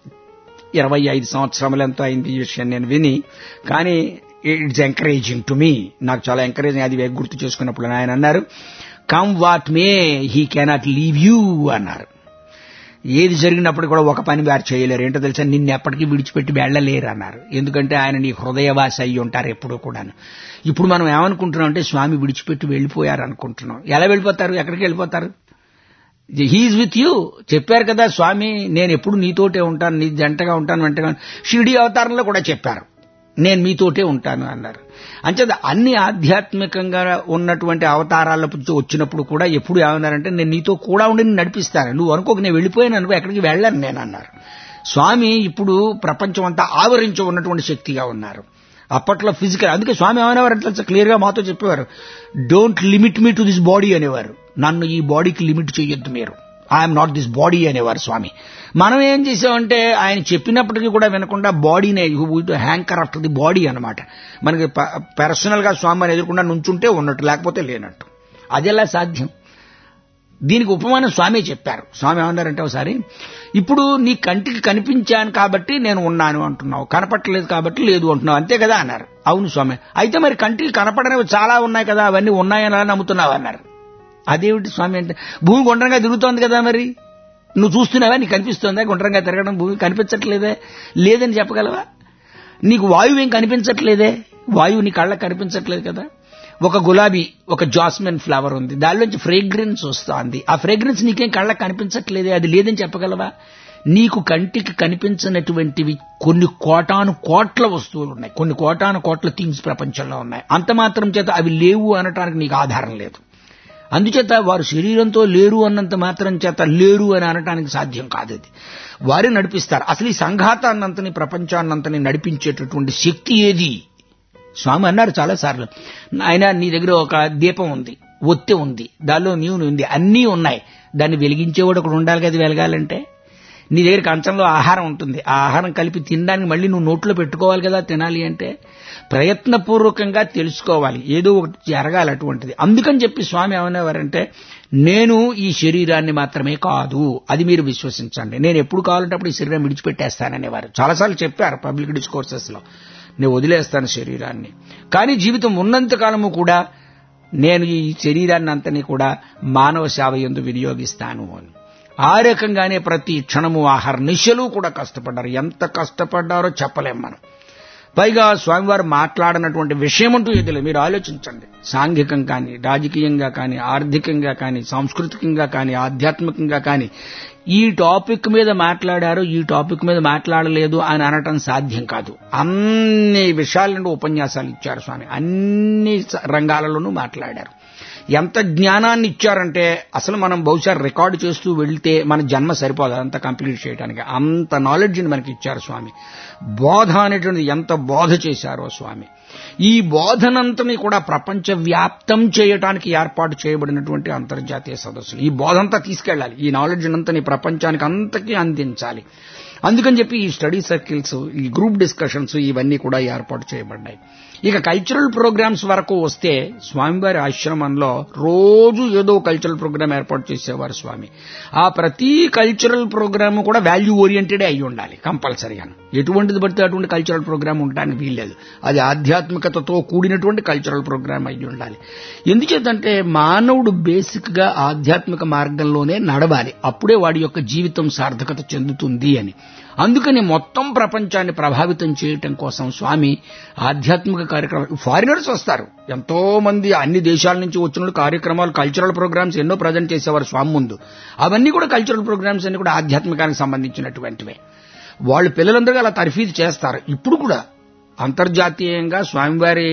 ఇరవై ఐదు సంవత్సరములు ఎంతో అయింది ఈ విషయం నేను విని కానీ ఇట్స్ ఎంకరేజింగ్ టు మీ నాకు చాలా ఎంకరేజింగ్ అది గుర్తు చేసుకున్నప్పుడు ఆయన అన్నారు come what may he cannot leave you అన్నారు ఏది జరిగినప్పుడు కూడా ఒక పని వారు చేయలేరు ఏంటో తెలుసా నిన్ను ఎప్పటికీ విడిచిపెట్టి వెళ్ళలేరు అన్నారు ఎందుకంటే ఆయన నీ హృదయవాసి అయి ఉంటారు ఎప్పుడూ కూడాను ఇప్పుడు మనం ఏమనుకుంటున్నాం అంటే స్వామి విడిచిపెట్టి వెళ్ళిపోయారు అనుకుంటున్నాం ఎలా వెళ్ళిపోతారు ఎక్కడికి వెళ్ళిపోతారు హీఈస్ విత్ యూ చెప్పారు కదా స్వామి నేను ఎప్పుడు నీతోటే ఉంటాను నీ జంటగా ఉంటాను వెంటగా షిరిడి అవతారంలో కూడా చెప్పారు నేను మీతోటే ఉంటాను అన్నారు అంచేత అన్ని ఆధ్యాత్మికంగా ఉన్నటువంటి అవతారాల నుంచి వచ్చినప్పుడు కూడా ఎప్పుడు ఏమన్నారంటే నేను నీతో కూడా ఉండి నిన్ను నడిపిస్తాను నువ్వు అనుకోక నేను వెళ్ళిపోయాను అనుకో ఎక్కడికి వెళ్ళను నేను అన్నారు స్వామి ఇప్పుడు ప్రపంచం అంతా ఆవరించి ఉన్నటువంటి శక్తిగా ఉన్నారు అప్పట్లో ఫిజికల్ అందుకే స్వామి ఏమనేవారు అంటే క్లియర్ గా మాతో చెప్పేవారు don't limit me to this body అనేవారు నన్ను ఈ బాడీకి లిమిట్ చేయొద్దు మీరు ఐఎమ్ నాట్ దిస్ బాడీ అనేవారు స్వామి మనం ఏం చేసామంటే ఆయన చెప్పినప్పటికీ కూడా వినకుండా బాడీనే హ్యాంకర్ ఆఫ్టర్ ది బాడీ అనమాట మనకి పర్సనల్ గా స్వామిని ఎదుర్కొండా నుంచుంటే ఉన్నట్టు లేకపోతే లేనట్టు అది ఎలా సాధ్యం దీనికి ఉపమానం స్వామి చెప్పారు స్వామి ఏమన్నారంటే ఒకసారి ఇప్పుడు నీ కంటికి కనిపించాను కాబట్టి నేను ఉన్నాను అంటున్నావు కనపట్టలేదు కాబట్టి లేదు అంటున్నావు అంతే కదా అన్నారు అవును స్వామి అయితే మరి కంటికి కనపడనివి చాలా ఉన్నాయి కదా అవన్నీ ఉన్నాయని అలా నమ్ముతున్నావు అన్నారు అదేమిటి స్వామి అంటే భూమి గుండ్రంగా తిరుగుతోంది కదా మరి నువ్వు చూస్తున్నావా నీకు కనిపిస్తుందా గుండ్రంగా తిరగడం భూమి కనిపించట్లేదే లేదని చెప్పగలవా నీకు వాయువు ఏం కనిపించట్లేదే వాయువు నీ కళ్ళకి కనిపించట్లేదు కదా ఒక గులాబీ ఒక జాస్మిన్ ఫ్లవర్ ఉంది దానిలోంచి ఫ్రేగ్రెన్స్ వస్తుంది ఆ ఫ్రేగ్రెన్స్ నీకేం కళ్ళకి కనిపించట్లేదే అది లేదని చెప్పగలవా నీకు కంటికి కనిపించినటువంటివి కొన్ని కోటాను కోట్ల వస్తువులు ఉన్నాయి కొన్ని కోటాను కోట్ల థింగ్స్ ప్రపంచంలో ఉన్నాయి అంత మాత్రం చేత అవి లేవు అనటానికి నీకు ఆధారం లేదు అందుచేత వారు శరీరంతో లేరు అన్నంత మాత్రం చేత లేరు అని అనటానికి సాధ్యం కాదు అది వారే నడిపిస్తారు అసలు ఈ సంఘాతాన్నంతని ప్రపంచాన్నంతని నడిపించేటటువంటి శక్తి ఏది స్వామి అన్నారు చాలాసార్లు ఆయన నీ దగ్గర ఒక దీపం ఉంది ఒత్తె ఉంది దానిలో నీవు ఉంది అన్నీ ఉన్నాయి దాన్ని వెలిగించేవాడు ఒకడు ఉండాలి కదా వెలగాలంటే నీ దగ్గర కంచంలో ఆహారం ఉంటుంది ఆ ఆహారం కలిపి తినడానికి మళ్ళీ నువ్వు నోట్లో పెట్టుకోవాలి కదా తినాలి అంటే ప్రయత్నపూర్వకంగా తెలుసుకోవాలి ఏదో ఒకటి జరగాలి అటువంటిది అందుకని చెప్పి స్వామి ఏమనేవారంటే నేను ఈ శరీరాన్ని మాత్రమే కాదు అది మీరు విశ్వసించండి నేను ఎప్పుడు కావాలంటే అప్పుడు ఈ శరీరం విడిచిపెట్టేస్తాననేవారు చాలాసార్లు చెప్పారు పబ్లిక్ డిస్కోర్సెస్ లో నేను వదిలేస్తాను శరీరాన్ని కానీ జీవితం ఉన్నంత కాలము కూడా నేను ఈ శరీరాన్ని అంతని కూడా మానవ సేవ ఎందు వినియోగిస్తాను అని ఆ రకంగానే ప్రతి క్షణము ఆహార నిశలు కూడా కష్టపడ్డారు ఎంత కష్టపడ్డారో చెప్పలేం మనం పైగా స్వామివారు మాట్లాడినటువంటి విషయం అంటూ ఏది లేదు మీరు ఆలోచించండి సాంఘికం కానీ రాజకీయంగా కానీ ఆర్థికంగా కానీ సాంస్కృతికంగా కానీ ఆధ్యాత్మికంగా కానీ ఈ టాపిక్ మీద మాట్లాడారు ఈ టాపిక్ మీద మాట్లాడలేదు అని అనటం సాధ్యం కాదు అన్ని విషయాల నుండి ఉపన్యాసాలు ఇచ్చారు స్వామి అన్ని రంగాలలోనూ మాట్లాడారు ఎంత జ్ఞానాన్ని ఇచ్చారంటే అసలు మనం బహుశా రికార్డు చేస్తూ వెళ్తే మన జన్మ సరిపోదు అదంతా కంప్లీట్ చేయడానికి అంత నాలెడ్జ్ని మనకి ఇచ్చారు స్వామి బోధ అనేటువంటిది ఎంత బోధ చేశారో స్వామి ఈ బోధనంతని కూడా ప్రపంచ వ్యాప్తం చేయడానికి ఏర్పాటు చేయబడినటువంటి అంతర్జాతీయ సదస్సులు ఈ బోధంతా తీసుకెళ్ళాలి ఈ నాలెడ్జ్ అంతని ప్రపంచానికి అంతకీ అందించాలి అందుకని చెప్పి ఈ స్టడీ సర్కిల్స్ ఈ గ్రూప్ డిస్కషన్స్ ఇవన్నీ కూడా ఏర్పాటు చేయబడ్డాయి ఇక కల్చరల్ ప్రోగ్రామ్స్ వరకు వస్తే స్వామివారి ఆశ్రమంలో రోజు ఏదో కల్చరల్ ప్రోగ్రామ్ ఏర్పాటు చేసేవారు స్వామి ఆ ప్రతి కల్చరల్ ప్రోగ్రామ్ కూడా వాల్యూ ఓరియంటెడే అయి ఉండాలి కంపల్సరీగా ఎటువంటిది పడితే అటువంటి కల్చరల్ ప్రోగ్రామ్ ఉండడానికి వీల్లేదు అది ఆధ్యాత్మికతతో కూడినటువంటి కల్చరల్ ప్రోగ్రామ్ అయి ఉండాలి ఎందుచేతంటే మానవుడు బేసిక్ గా ఆధ్యాత్మిక మార్గంలోనే నడవాలి అప్పుడే వాడి యొక్క జీవితం సార్థకత చెందుతుంది అని అందుకని మొత్తం ప్రపంచాన్ని ప్రభావితం చేయటం కోసం స్వామి ఆధ్యాత్మిక కార్యక్రమాలు ఫారినర్స్ వస్తారు ఎంతో మంది అన్ని దేశాల నుంచి వచ్చిన కార్యక్రమాలు కల్చరల్ ప్రోగ్రామ్స్ ఎన్నో ప్రజెంట్ చేసేవారు స్వామి ముందు అవన్నీ కూడా కల్చరల్ ప్రోగ్రామ్స్ అన్ని కూడా ఆధ్యాత్మికానికి సంబంధించినటువంటివే వాళ్ళు పిల్లలందరూ అలా తర్ఫీదు చేస్తారు ఇప్పుడు కూడా అంతర్జాతీయంగా స్వామివారి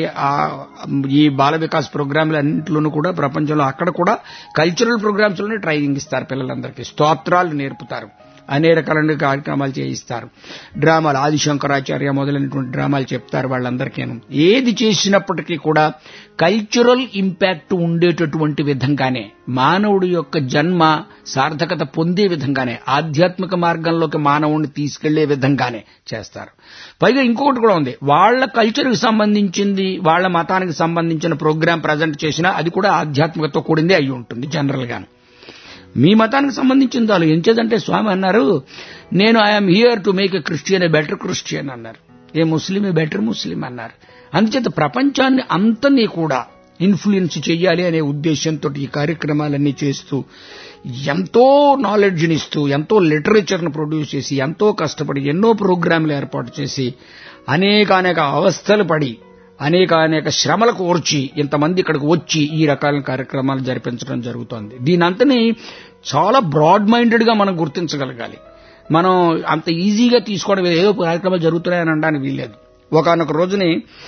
ఈ బాల వికాస్ ప్రోగ్రాంలన్నింటిలోనూ కూడా ప్రపంచంలో అక్కడ కూడా కల్చరల్ ప్రోగ్రామ్స్ లోనే ట్రైనింగ్ ఇస్తారు పిల్లలందరికీ స్తోత్రాలు నేర్పుతారు అనేక రకాల కార్యక్రమాలు చేయిస్తారు డ్రామాలు ఆదిశంకరాచార్య మొదలైనటువంటి డ్రామాలు చెప్తారు వాళ్ళందరికీను ఏది చేసినప్పటికీ కూడా కల్చరల్ ఇంపాక్ట్ ఉండేటటువంటి విధంగానే మానవుడి యొక్క జన్మ సార్థకత పొందే విధంగానే ఆధ్యాత్మిక మార్గంలోకి మానవుడిని తీసుకెళ్లే విధంగానే చేస్తారు పైగా ఇంకొకటి కూడా ఉంది వాళ్ళ కల్చర్కి సంబంధించింది వాళ్ళ మతానికి సంబంధించిన ప్రోగ్రాం ప్రజెంట్ చేసినా అది కూడా ఆధ్యాత్మికతో కూడిందే అయి ఉంటుంది జనరల్ గాను మీ మతానికి సంబంధించిన చాలు ఎంచేదంటే స్వామి అన్నారు నేను I'm here to make a Christian a better Christian అన్నారు ఏ ముస్లిం ఏ బెటర్ ముస్లిం అన్నారు అందుచేత ప్రపంచాన్ని అంతని కూడా ఇన్ఫ్లుయెన్స్ చెయ్యాలి అనే ఉద్దేశంతో ఈ కార్యక్రమాలన్నీ చేస్తూ ఎంతో నాలెడ్జ్ని ఇస్తూ ఎంతో లిటరేచర్ను ప్రొడ్యూస్ చేసి ఎంతో కష్టపడి ఎన్నో ప్రోగ్రాంలు ఏర్పాటు చేసి అనేక అనేక అవస్థలు పడి అనేక అనేక శ్రమలకు ఓర్చి ఇంతమంది ఇక్కడికి వచ్చి ఈ రకాల కార్యక్రమాలు జరిపించడం జరుగుతోంది దీనంతని చాలా బ్రాడ్ మైండెడ్ గా మనం గుర్తించగలగాలి మనం అంత ఈజీగా తీసుకోవడం ఏదో కార్యక్రమాలు జరుగుతున్నాయని అనడానికి వీల్లేదు ఒకనొక రోజుని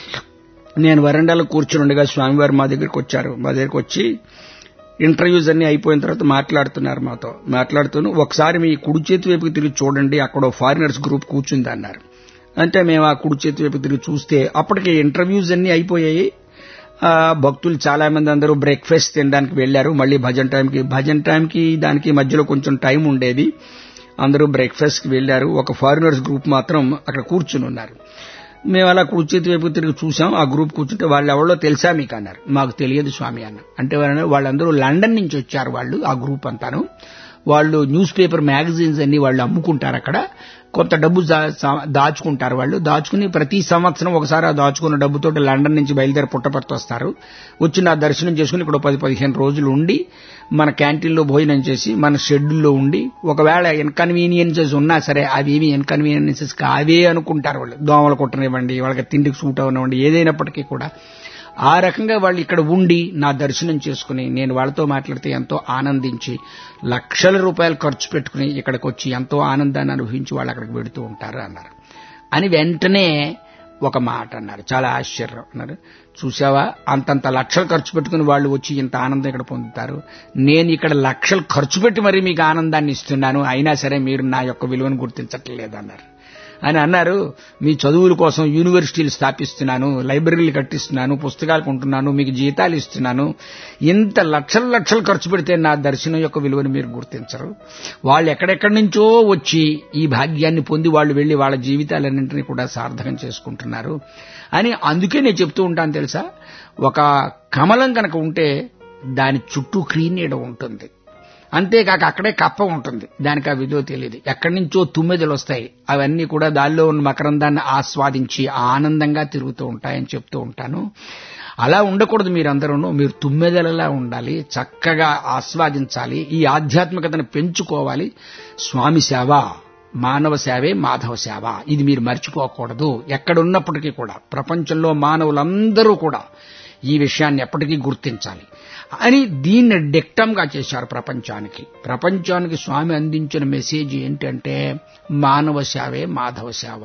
నేను వరండాలో కూర్చుని ఉండగా స్వామివారు మా దగ్గరికి వచ్చారు మా దగ్గరికి వచ్చి ఇంటర్వ్యూస్ అన్ని అయిపోయిన తర్వాత మాట్లాడుతున్నారు మాతో మాట్లాడుతూ ఒకసారి మీ కుడి చేతి వైపుకి తిరిగి చూడండి అక్కడ ఫారినర్స్ గ్రూప్ కూర్చుంది అన్నారు అంటే మేము ఆ కుడి చేతి వైపు తిరిగి చూస్తే అప్పటికి ఇంటర్వ్యూస్ అన్ని అయిపోయాయి ఆ, భక్తులు చాలా మంది అందరూ బ్రేక్ఫాస్ట్ తినడానికి వెళ్లారు మళ్ళీ భజన్ టైంకి భజన్ టైంకి దానికి మధ్యలో కొంచెం టైం ఉండేది అందరూ బ్రేక్ఫాస్ట్కి వెళ్లారు ఒక ఫారినర్స్ గ్రూప్ మాత్రం అక్కడ కూర్చుని ఉన్నారు మేము అలా కూర్చుని వైపు తిరిగి చూసాం ఆ గ్రూప్ కూర్చుంటే వాళ్ళు ఎవరో తెలుసా మీకు అన్నారు మాకు తెలియదు స్వామి అన్న అంటే వాళ్ళు- వాళ్ళందరూ లండన్ నుంచి వచ్చారు వాళ్ళు ఆ గ్రూప్ అంతాను వాళ్ళు న్యూస్ పేపర్ మ్యాగజైన్స్ అన్ని వాళ్ళు అమ్ముకుంటారు అక్కడ కొంత డబ్బు దా- సా- దాచుకుంటారు వాళ్ళు దాచుకుని ప్రతి సంవత్సరం ఒకసారి ఆ దాచుకున్న డబ్బుతో లండన్ నుంచి బయలుదేరి పుట్టపర్తి వస్తారు వచ్చి నా దర్శనం చేసుకుని ఇక్కడ పది పదిహేను రోజులు ఉండి మన క్యాంటీన్లో భోజనం చేసి మన షెడ్యూల్లో ఉండి ఒకవేళ ఇన్కన్వీనియన్సెస్ ఉన్నా సరే అవి ఏమి ఇన్కన్వీనియన్సెస్ కావే అనుకుంటారు వాళ్ళు దోమలు కుట్టనివ్వండి వాళ్ళకి తిండికి సూట్ అవనివ్వండి ఏదైనప్పటికీ కూడా ఆ రకంగా వాళ్ళు ఇక్కడ ఉండి నా దర్శనం చేసుకుని నేను వాళ్ళతో మాట్లాడితే ఎంతో ఆనందించి లక్షల రూపాయలు ఖర్చు పెట్టుకుని ఇక్కడికి వచ్చి ఎంతో ఆనందాన్ని అనుభవించి వాళ్ళు అక్కడికి వెడుతూ ఉంటారు అన్నారు అని వెంటనే ఒక మాట అన్నారు చాలా ఆశ్చర్యం అన్నారు చూసావా అంతంత లక్షలు ఖర్చు పెట్టుకుని వాళ్ళు వచ్చి ఇంత ఆనందం ఇక్కడ పొందుతారు నేను ఇక్కడ లక్షలు ఖర్చు పెట్టి మరీ మీకు ఆనందాన్ని ఇస్తున్నాను అయినా సరే మీరు నా యొక్క విలువను గుర్తించట్లేదు అన్నారు అని అన్నారు మీ చదువుల కోసం యూనివర్సిటీలు స్థాపిస్తున్నాను లైబ్రరీలు కట్టిస్తున్నాను పుస్తకాలు కొంటున్నాను మీకు జీతాలు ఇస్తున్నాను ఇంత లక్షల లక్షలు ఖర్చు పెడితే నా దర్శనం యొక్క విలువను మీరు గుర్తించరు వాళ్ళు ఎక్కడెక్కడి నుంచో వచ్చి ఈ భాగ్యాన్ని పొంది వాళ్ళు వెళ్లి వాళ్ళ జీవితాలన్నింటినీ కూడా సార్థకం చేసుకుంటున్నారు అని అందుకే నేను చెప్తూ ఉంటాను తెలుసా ఒక కమలం కనుక ఉంటే దాని చుట్టూ క్రీనీడ ఉంటుంది అంతేకాక అక్కడే కప్ప ఉంటుంది దానికి ఆ విలువ తెలియదు ఎక్కడి నుంచో తుమ్మెదలు వస్తాయి అవన్నీ కూడా దానిలో ఉన్న మకరందాన్ని ఆస్వాదించి ఆనందంగా తిరుగుతూ ఉంటాయని చెప్తూ ఉంటాను అలా ఉండకూడదు మీరందరూ మీరు తుమ్మెదలలా ఉండాలి చక్కగా ఆస్వాదించాలి ఈ ఆధ్యాత్మికతను పెంచుకోవాలి స్వామి సేవ మానవ సేవే మాధవ సేవ ఇది మీరు మర్చిపోకూడదు ఎక్కడున్నప్పటికీ కూడా ప్రపంచంలో మానవులందరూ కూడా ఈ విషయాన్ని ఎప్పటికీ గుర్తించాలి అని దీన్ని డిక్టంగా చేశారు ప్రపంచానికి ప్రపంచానికి స్వామి అందించిన మెసేజ్ ఏంటంటే మానవ సేవే మాధవ సేవ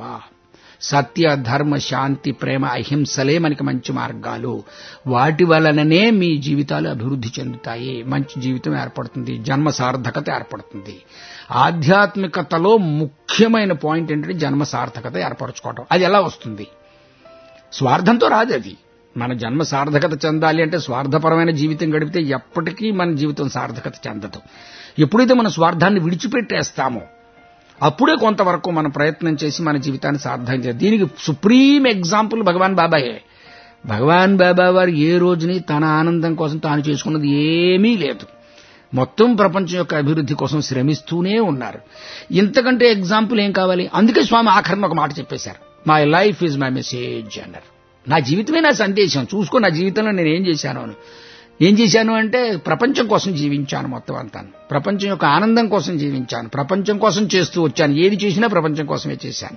సత్య ధర్మ శాంతి ప్రేమ అహింసలే మనకి మంచి మార్గాలు వాటి వలననే మీ జీవితాలు అభివృద్ధి చెందుతాయి మంచి జీవితం ఏర్పడుతుంది జన్మ సార్థకత ఏర్పడుతుంది ఆధ్యాత్మికతలో ముఖ్యమైన పాయింట్ ఏంటంటే జన్మ సార్థకత ఏర్పరచుకోవడం అది ఎలా వస్తుంది స్వార్థంతో రాదు అది మన జన్మ సార్థకత చెందాలి అంటే స్వార్థపరమైన జీవితం గడిపితే ఎప్పటికీ మన జీవితం సార్థకత చెందదు ఎప్పుడైతే మన స్వార్థాన్ని విడిచిపెట్టేస్తామో అప్పుడే కొంతవరకు మనం ప్రయత్నం చేసి మన జీవితాన్ని సార్థకం చేయాలి దీనికి సుప్రీం ఎగ్జాంపుల్ భగవాన్ బాబాయే భగవాన్ బాబా వారు ఏ రోజుని తన ఆనందం కోసం తాను చేసుకున్నది ఏమీ లేదు మొత్తం ప్రపంచం యొక్క అభివృద్ధి కోసం శ్రమిస్తూనే ఉన్నారు ఇంతకంటే ఎగ్జాంపుల్ ఏం కావాలి అందుకే స్వామి ఆఖరణ ఒక మాట చెప్పేశారు my life is my message అన్నారు నా జీవితమే నా సందేశం చూసుకో నా జీవితంలో నేను ఏం చేశాను అని ఏం చేశాను అంటే ప్రపంచం కోసం జీవించాను మొత్తం అంతా ప్రపంచం యొక్క ఆనందం కోసం జీవించాను ప్రపంచం కోసం చేస్తూ వచ్చాను ఏది చేసినా ప్రపంచం కోసమే చేశాను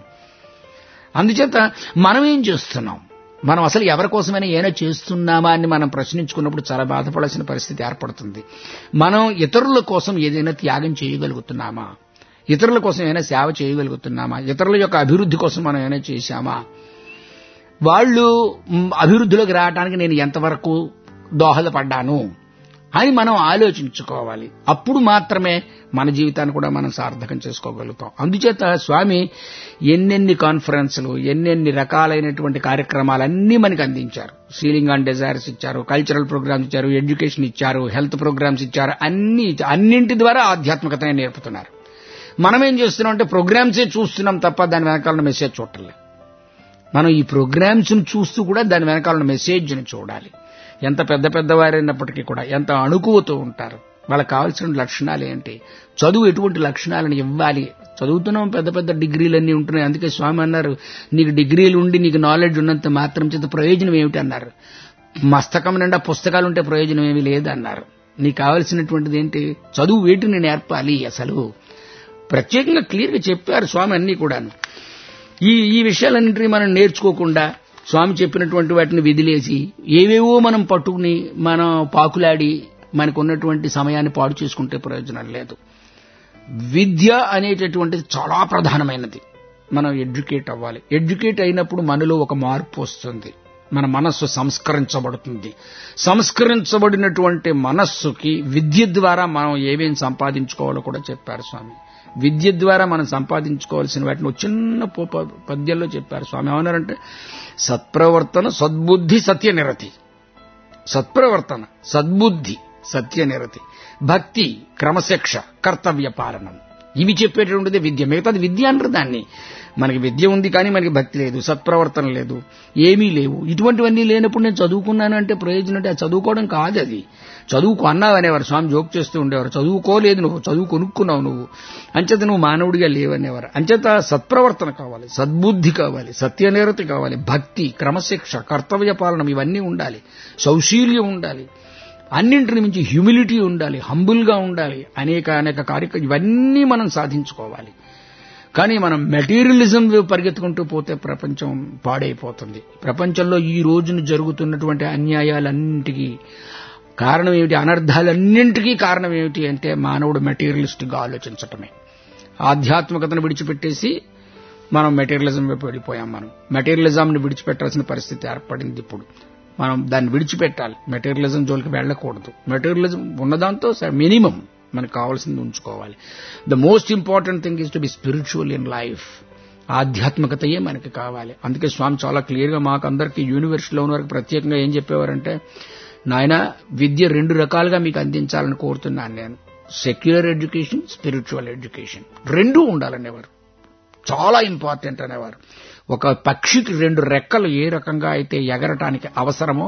అందుచేత మనం ఏం చేస్తున్నాం మనం అసలు ఎవరి కోసమైనా ఏమైనా చేస్తున్నామా అని మనం ప్రశ్నించుకున్నప్పుడు చాలా బాధపడాల్సిన పరిస్థితి ఏర్పడుతుంది మనం ఇతరుల కోసం ఏదైనా త్యాగం చేయగలుగుతున్నామా ఇతరుల కోసం ఏమైనా సేవ చేయగలుగుతున్నామా ఇతరుల యొక్క అభివృద్ధి కోసం మనం ఏమైనా చేశామా వాళ్ళు మ్, అభివృద్ధిలోకి రావడానికి నేను ఎంతవరకు దోహదపడ్డాను అని మనం ఆలోచించుకోవాలి అప్పుడు మాత్రమే మన జీవితాన్ని కూడా మనం సార్థకం చేసుకోగలుగుతాం అందుచేత స్వామి ఎన్నెన్ని కాన్ఫరెన్స్లు ఎన్నెన్ని రకాలైనటువంటి కార్యక్రమాలన్నీ మనకి అందించారు సీలింగ్ అండ్ డిజైర్స్ ఇచ్చారు కల్చరల్ ప్రోగ్రామ్స్ ఇచ్చారు ఎడ్యుకేషన్ ఇచ్చారు హెల్త్ ప్రోగ్రామ్స్ ఇచ్చారు అన్ని ఇచ్చా- అన్నింటి ద్వారా ఆధ్యాత్మికతనే నేర్పుతున్నారు మనం ఏం చేస్తున్నాం అంటే ప్రోగ్రామ్సే చూస్తున్నాం తప్ప దాని వెనకాల మెసేజ్ చూడలేదు మనం ఈ ప్రోగ్రామ్స్ ను చూస్తూ కూడా దాని వెనకాల ఉన్న మెసేజ్ ని చూడాలి ఎంత పెద్ద పెద్దవారైనప్పటికీ కూడా ఎంత అణుకువతో ఉంటారు వాళ్ళకి కావాల్సిన లక్షణాలు ఏంటి చదువు ఎటువంటి లక్షణాలను ఇవ్వాలి చదువుతున్నాం పెద్ద పెద్ద డిగ్రీలన్నీ ఉంటున్నాయి అందుకే స్వామి అన్నారు నీకు డిగ్రీలు ఉండి నీకు నాలెడ్జ్ ఉన్నంత మాత్రం చేత ప్రయోజనం ఏమిటి అన్నారు మస్తకం నిండా పుస్తకాలు ఉంటే ప్రయోజనం ఏమీ లేదన్నారు నీకు కావాల్సినటువంటిది ఏంటి చదువు వేటిని నేర్పాలి అసలు ప్రత్యేకంగా క్లియర్గా చెప్పారు స్వామి అన్నీ కూడాను ఈ ఈ విషయాలన్నింటినీ మనం నేర్చుకోకుండా స్వామి చెప్పినటువంటి వాటిని విదిలేసి ఏవేవో మనం పట్టుకుని మనం పాకులాడి మనకు ఉన్నటువంటి సమయాన్ని పాడు చేసుకుంటే ప్రయోజనం లేదు విద్య అనేటటువంటిది చాలా ప్రధానమైనది మనం ఎడ్యుకేట్ అవ్వాలి ఎడ్యుకేట్ అయినప్పుడు మనలో ఒక మార్పు వస్తుంది మన మనస్సు సంస్కరించబడుతుంది సంస్కరించబడినటువంటి మనస్సుకి విద్య ద్వారా మనం ఏమేం సంపాదించుకోవాలో కూడా చెప్పారు స్వామి విద్య ద్వారా మనం సంపాదించుకోవాల్సిన వాటిని ఒక చిన్న పో- పద్యంలో చెప్పారు స్వామి ఏమన్నారంటే సత్ప్రవర్తన సద్బుద్ధి సత్య నిరతి సత్ప్రవర్తన సద్బుద్ధి సత్యనిరతి భక్తి క్రమశిక్ష కర్తవ్య పాలనం ఇవి చెప్పేటువంటిది విద్య మిగతాది విద్య అంటారు దాన్ని మనకి విద్య ఉంది కానీ మనకి భక్తి లేదు సత్ప్రవర్తన లేదు ఏమీ లేవు ఇటువంటివన్నీ లేనప్పుడు నేను చదువుకున్నాను అంటే ప్రయోజనం అంటే అది చదువుకోవడం కాదు అది చదువుకు అన్నావు అనేవారు స్వామి జోక్ చేస్తూ ఉండేవారు చదువుకోలేదు నువ్వు చదువు కొనుక్కున్నావు నువ్వు అంచేత నువ్వు మానవుడిగా లేవనేవారు అంచేత సత్ప్రవర్తన కావాలి సద్బుద్ధి కావాలి సత్యనిరతి కావాలి భక్తి క్రమశిక్ష కర్తవ్య పాలనం ఇవన్నీ ఉండాలి సౌశీల్యం ఉండాలి అన్నింటిని మించి హ్యూమిలిటీ ఉండాలి హంబుల్గా ఉండాలి అనేక అనేక కార్యక్రమం ఇవన్నీ మనం సాధించుకోవాలి కానీ మనం మెటీరియలిజం పరిగెత్తుకుంటూ పోతే ప్రపంచం పాడైపోతుంది ప్రపంచంలో ఈ రోజున జరుగుతున్నటువంటి అన్యాయాలన్నింటికీ కారణం ఏమిటి అనర్థాలన్నింటికీ కారణం ఏమిటి అంటే మానవుడు మెటీరియలిస్ట్గా ఆలోచించటమే ఆధ్యాత్మికతను విడిచిపెట్టేసి మనం మెటీరియలిజం వైపు వెళ్ళిపోయాం మనం మెటీరియలిజంని విడిచిపెట్టాల్సిన పరిస్థితి ఏర్పడింది ఇప్పుడు మనం దాన్ని విడిచిపెట్టాలి మెటీరియలిజం జోలికి వెళ్ళకూడదు మెటీరియలిజం ఉన్నదాంతో మినిమం మనకు కావాల్సింది ఉంచుకోవాలి the most important thing is to be spiritual in life ఆధ్యాత్మికతయే మనకి కావాలి అందుకే స్వామి చాలా క్లియర్గా మాకు అందరికీ యూనివర్సిటీలో ఉన్న వరకు ప్రత్యేకంగా ఏం చెప్పేవారంటే నాయన విద్య రెండు రకాలుగా మీకు అందించాలని కోరుతున్నాను నేను సెక్యులర్ ఎడ్యుకేషన్ స్పిరిచువల్ ఎడ్యుకేషన్ రెండూ ఉండాలనేవారు చాలా ఇంపార్టెంట్ అనేవారు ఒక పక్షికి రెండు రెక్కలు ఏ రకంగా అయితే ఎగరటానికి అవసరమో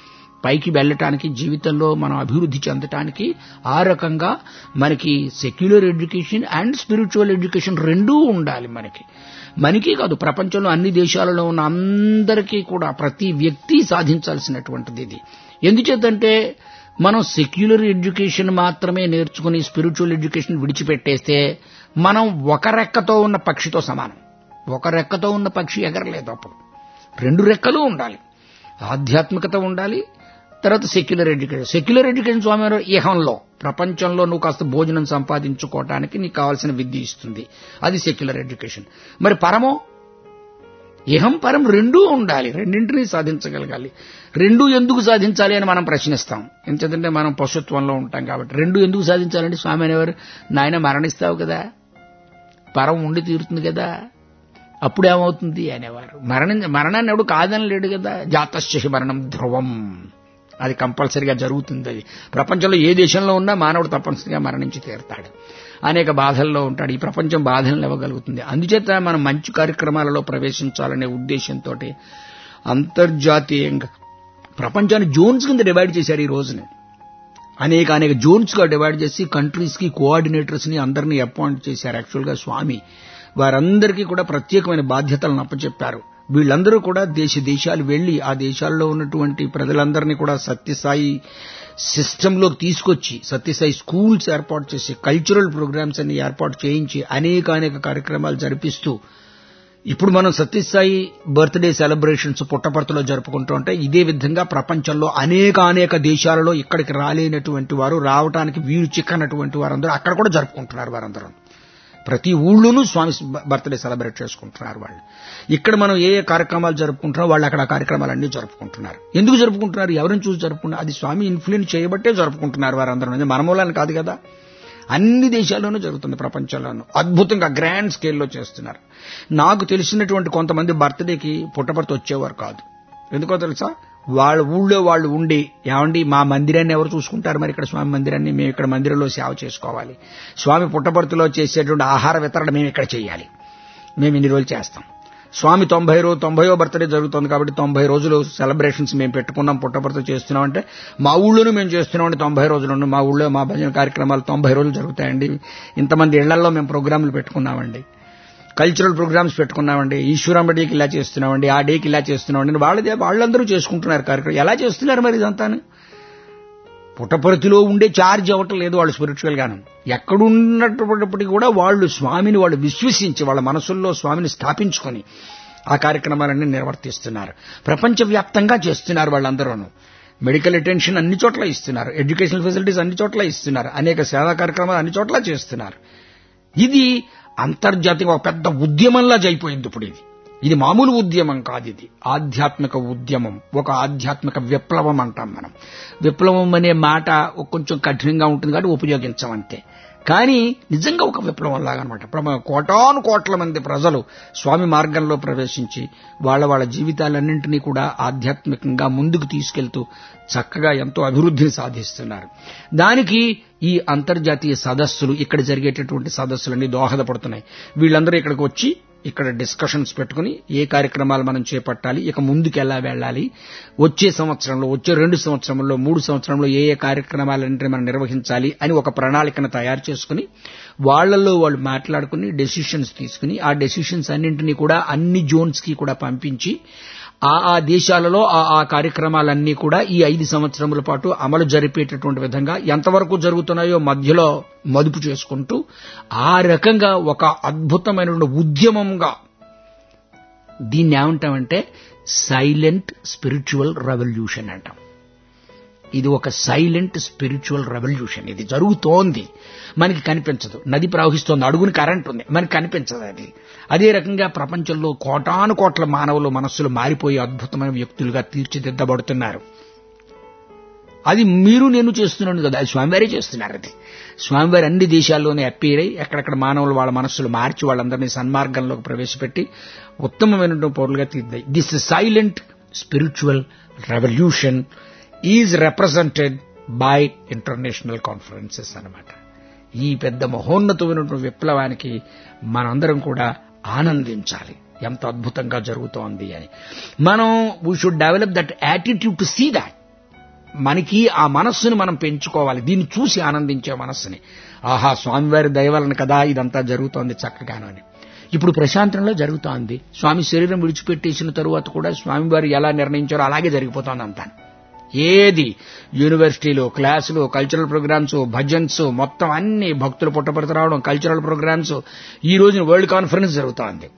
పైకి వెళ్ళటానికి జీవితంలో మనం అభివృద్ధి చెందటానికి ఆ రకంగా మనకి secular education and spiritual education రెండూ ఉండాలి మనకి మనకి కాదు ప్రపంచంలో అన్ని దేశాలలో ఉన్న అందరికీ కూడా ప్రతి వ్యక్తి సాధించాల్సినటువంటిది ఇది ఎందుచేతంటే మనం సెక్యులర్ ఎడ్యుకేషన్ మాత్రమే నేర్చుకుని స్పిరిచువల్ ఎడ్యుకేషన్ విడిచిపెట్టేస్తే మనం ఒక రెక్కతో ఉన్న పక్షితో సమానం ఒక రెక్కతో ఉన్న పక్షి ఎగరలేదు అప్పుడు రెండు రెక్కలు ఉండాలి ఆధ్యాత్మికత ఉండాలి తర్వాత secular education secular education Swami వారు ఇహంలో ప్రపంచంలో నువ్వు కాస్త భోజనం సంపాదించుకోవటానికి నీకు కావాల్సిన విద్య ఇస్తుంది అది సెక్యులర్ ఎడ్యుకేషన్ మరి పరమో ఇహం పరం రెండూ ఉండాలి రెండింటినీ సాధించగలగాలి రెండు ఎందుకు సాధించాలి అని మనం ప్రశ్నిస్తాం ఎందుకంటే మనం పశుత్వంలో ఉంటాం కాబట్టి రెండు ఎందుకు సాధించాలంటే స్వామి అనేవారు నాయన మరణిస్తావు కదా పరం ఉండి తీరుతుంది కదా అప్పుడు ఏమవుతుంది అనేవారు మరణ మరణాన్ని ఎవడు కాదని లేడు కదా జాతశ్చ మరణం ధ్రువం అది కంపల్సరిగా జరుగుతుంది అది ప్రపంచంలో ఏ దేశంలో ఉన్నా మానవుడు తప్పనిసరిగా మరణించి తీరుతాడు అనేక బాధల్లో ఉంటాడు ఈ ప్రపంచం బాధలను ఇవ్వగలుగుతుంది అందుచేత మనం మంచి కార్యక్రమాలలో ప్రవేశించాలనే ఉద్దేశంతో అంతర్జాతీయంగా ప్రపంచాన్ని జోన్స్ కింద డివైడ్ చేశారు ఈ రోజుని అనేక అనేక జోన్స్ గా డివైడ్ చేసి కంట్రీస్ కి కోఆర్డినేటర్స్ ని అందరినీ అపాయింట్ చేశారు యాక్చువల్ గా స్వామి వారందరికీ కూడా ప్రత్యేకమైన బాధ్యతలను అప్పచెప్పారు వీళ్ళందరూ కూడా దేశ దేశాలు వెళ్లి ఆ దేశాల్లో ఉన్నటువంటి ప్రజలందరినీ కూడా సత్యసాయి సిస్టంలోకి తీసుకొచ్చి సత్యసాయి స్కూల్స్ ఏర్పాటు చేసి కల్చరల్ ప్రోగ్రామ్స్ అన్ని ఏర్పాటు చేయించి అనేక అనేక కార్యక్రమాలు జరిపిస్తూ ఇప్పుడు మనం సత్యసాయి బర్త్డే సెలబ్రేషన్స్ పుట్టపర్తిలో జరుపుకుంటూ ఉంటే ఇదే విధంగా ప్రపంచంలో అనేక అనేక దేశాలలో ఇక్కడికి రాలేనటువంటి వారు రావడానికి వీలు చిక్కనటువంటి వారందరూ అక్కడ కూడా జరుపుకుంటున్నారు వారందరూ ప్రతి ఊళ్ళోనూ స్వామి బర్త్డే సెలబ్రేట్ చేసుకుంటున్నారు వాళ్ళు ఇక్కడ మనం ఏ ఏ కార్యక్రమాలు జరుపుకుంటున్నారో వాళ్ళు అక్కడ ఆ కార్యక్రమాలన్నీ జరుపుకుంటున్నారు ఎందుకు జరుపుకుంటున్నారు ఎవరిని చూసి జరుపుకుంటున్నారు అది స్వామి ఇన్ఫ్లుయెన్స్ చేయబట్టే జరుపుకుంటున్నారు వారందరూ మనమూలని కాదు కదా అన్ని దేశాల్లోనూ జరుగుతుంది ప్రపంచంలోనూ అద్భుతంగా గ్రాండ్ స్కేల్లో చేస్తున్నారు నాకు తెలిసినటువంటి కొంతమంది బర్త్డేకి పుట్టపర్తి వచ్చేవారు కాదు ఎందుకో తెలుసా వాళ్ళ ఊళ్ళో వాళ్ళు ఉండి ఏమండి మా మందిరాన్ని ఎవరు చూసుకుంటారు మరి ఇక్కడ స్వామి మందిరాన్ని మేము ఇక్కడ మందిరంలో సేవ చేసుకోవాలి స్వామి పుట్టపర్తిలో చేసేటువంటి ఆహార వితరణ మేము ఇక్కడ చేయాలి మేము ఇన్ని రోజులు చేస్తాం స్వామి తొంభై రోజు తొంభైయో బర్త్డే జరుగుతుంది కాబట్టి తొంభై రోజులు సెలబ్రేషన్స్ మేము పెట్టుకున్నాం పుట్టపర్తి చేస్తున్నాం అంటే మా ఊళ్ళోనూ మేము చేస్తున్నామండి తొంభై రోజులు మా ఊళ్ళో మా భజన కార్యక్రమాలు తొంభై రోజులు జరుగుతాయండి ఇంతమంది ఇళ్లలో మేము ప్రోగ్రాంలు పెట్టుకున్నామండి కల్చరల్ ప్రోగ్రామ్స్ పెట్టుకున్నామండి ఈశ్వరం డేకి ఇలా చేస్తున్నామండి ఆ డేకి ఇలా చేస్తున్నామండి వాళ్ళదే వాళ్ళందరూ చేసుకుంటున్నారు కార్యక్రమం ఎలా చేస్తున్నారు మరి ఇదంతా పుట్టపర్తిలో ఉండే ఛార్జ్ అవ్వటం లేదు వాళ్ళు స్పిరిచువల్ గాను ఎక్కడున్నప్పటికీ కూడా వాళ్ళు స్వామిని వాళ్ళు విశ్వసించి వాళ్ళ మనసుల్లో స్వామిని స్థాపించుకొని ఆ కార్యక్రమాలన్నీ నిర్వర్తిస్తున్నారు ప్రపంచవ్యాప్తంగా చేస్తున్నారు వాళ్ళందరూను మెడికల్ అటెన్షన్ అన్ని చోట్ల ఇస్తున్నారు ఎడ్యుకేషనల్ ఫెసిలిటీస్ అన్ని చోట్ల ఇస్తున్నారు అనేక సేవా కార్యక్రమాలు అన్ని చోట్ల చేస్తున్నారు ఇది అంతర్జాతీయ ఒక పెద్ద ఉద్యమంలా అయిపోయింది ఇప్పుడు ఇది ఇది మామూలు ఉద్యమం కాదు ఇది ఆధ్యాత్మిక ఉద్యమం ఒక ఆధ్యాత్మిక విప్లవం అంటాం మనం విప్లవం అనే మాట కొంచెం కఠినంగా ఉంటుంది కాబట్టి ఉపయోగించమంతే కానీ నిజంగా ఒక విప్లవం లాగా అనమాట కోటాను కోట్ల మంది ప్రజలు స్వామి మార్గంలో ప్రవేశించి వాళ్ళ వాళ్ళ జీవితాలన్నింటినీ కూడా ఆధ్యాత్మికంగా ముందుకు తీసుకెళ్తూ చక్కగా ఎంతో అభివృద్ధిని సాధిస్తున్నారు దానికి ఈ అంతర్జాతీయ సదస్సులు ఇక్కడ జరిగేటటువంటి సదస్సులన్నీ దోహదపడుతున్నాయి వీళ్ళందరూ ఇక్కడికి వచ్చి ఇక్కడ డిస్కషన్స్ పెట్టుకుని ఏ కార్యక్రమాలు మనం చేపట్టాలి ఇక ముందుకు ఎలా వెళ్ళాలి వచ్చే సంవత్సరంలో వచ్చే రెండు సంవత్సరంలో మూడు సంవత్సరంలో ఏ ఏ కార్యక్రమాలన్నింటినీ మనం నిర్వహించాలి అని ఒక ప్రణాళికను తయారు చేసుకుని వాళ్లలో వాళ్ళు మాట్లాడుకుని డెసిషన్స్ తీసుకుని ఆ డెసిషన్స్ అన్నింటినీ కూడా అన్ని జోన్స్ కి కూడా పంపించి ఆ ఆ దేశాలలో ఆ ఆ కార్యక్రమాలన్నీ కూడా ఈ ఐదు సంవత్సరముల పాటు అమలు జరిపేటటువంటి విధంగా ఎంతవరకు జరుగుతున్నాయో మధ్యలో మదుపు చేసుకుంటూ ఆ రకంగా ఒక అద్భుతమైనటువంటి ఉద్యమంగా దీన్ని ఏమంటామంటే సైలెంట్ స్పిరిచువల్ రెవల్యూషన్ అంటాం ఇది ఒక సైలెంట్ స్పిరిచువల్ రెవల్యూషన్ ఇది జరుగుతోంది మనకి కనిపించదు నది ప్రవహిస్తోంది అడుగుని కరెంట్ ఉంది మనకి కనిపించదు అది అదే రకంగా ప్రపంచంలో కోటాను కోట్ల మానవులు మనస్సులు మారిపోయి అద్భుతమైన వ్యక్తులుగా తీర్చిదిద్దబడుతున్నారు అది మీరు నేను చేస్తున్నాను కదా అది స్వామివారే చేస్తున్నారు అది స్వామివారి అన్ని దేశాల్లోనే అప్పీర్ అయ్యి ఎక్కడెక్కడ మానవులు వాళ్ళ మనస్సులు మార్చి వాళ్ళందరినీ సన్మార్గంలోకి ప్రవేశపెట్టి ఉత్తమమైనటువంటి పౌరులుగా తీర్దాయి this silent spiritual revolution is represented by international conferences అనమాట ఈ పెద్ద మహోన్నతమైనటువంటి విప్లవానికి మనందరం కూడా ఆనందించాలి ఎంత అద్భుతంగా జరుగుతోంది అని మనం we should develop that attitude to see that మనకి ఆ మనస్సుని మనం పెంచుకోవాలి దీన్ని చూసి ఆనందించే మనస్సుని ఆహా స్వామివారి దయవలన కదా ఇదంతా జరుగుతోంది చక్కగాను అని ఇప్పుడు ప్రశాంతంలో జరుగుతోంది స్వామి శరీరం విడిచిపెట్టేసిన తరువాత కూడా స్వామివారు ఎలా నిర్ణయించారో అలాగే జరిగిపోతోంది అంతా ఏది యూనివర్సిటీలు క్లాసులు కల్చరల్ ప్రోగ్రామ్స్ భజన్స్ మొత్తం అన్ని భక్తులు పుట్టపడుతు రావడం కల్చరల్ ప్రోగ్రామ్స్ ఈ రోజున వరల్డ్ కాన్ఫరెన్స్ జరుగుతోంది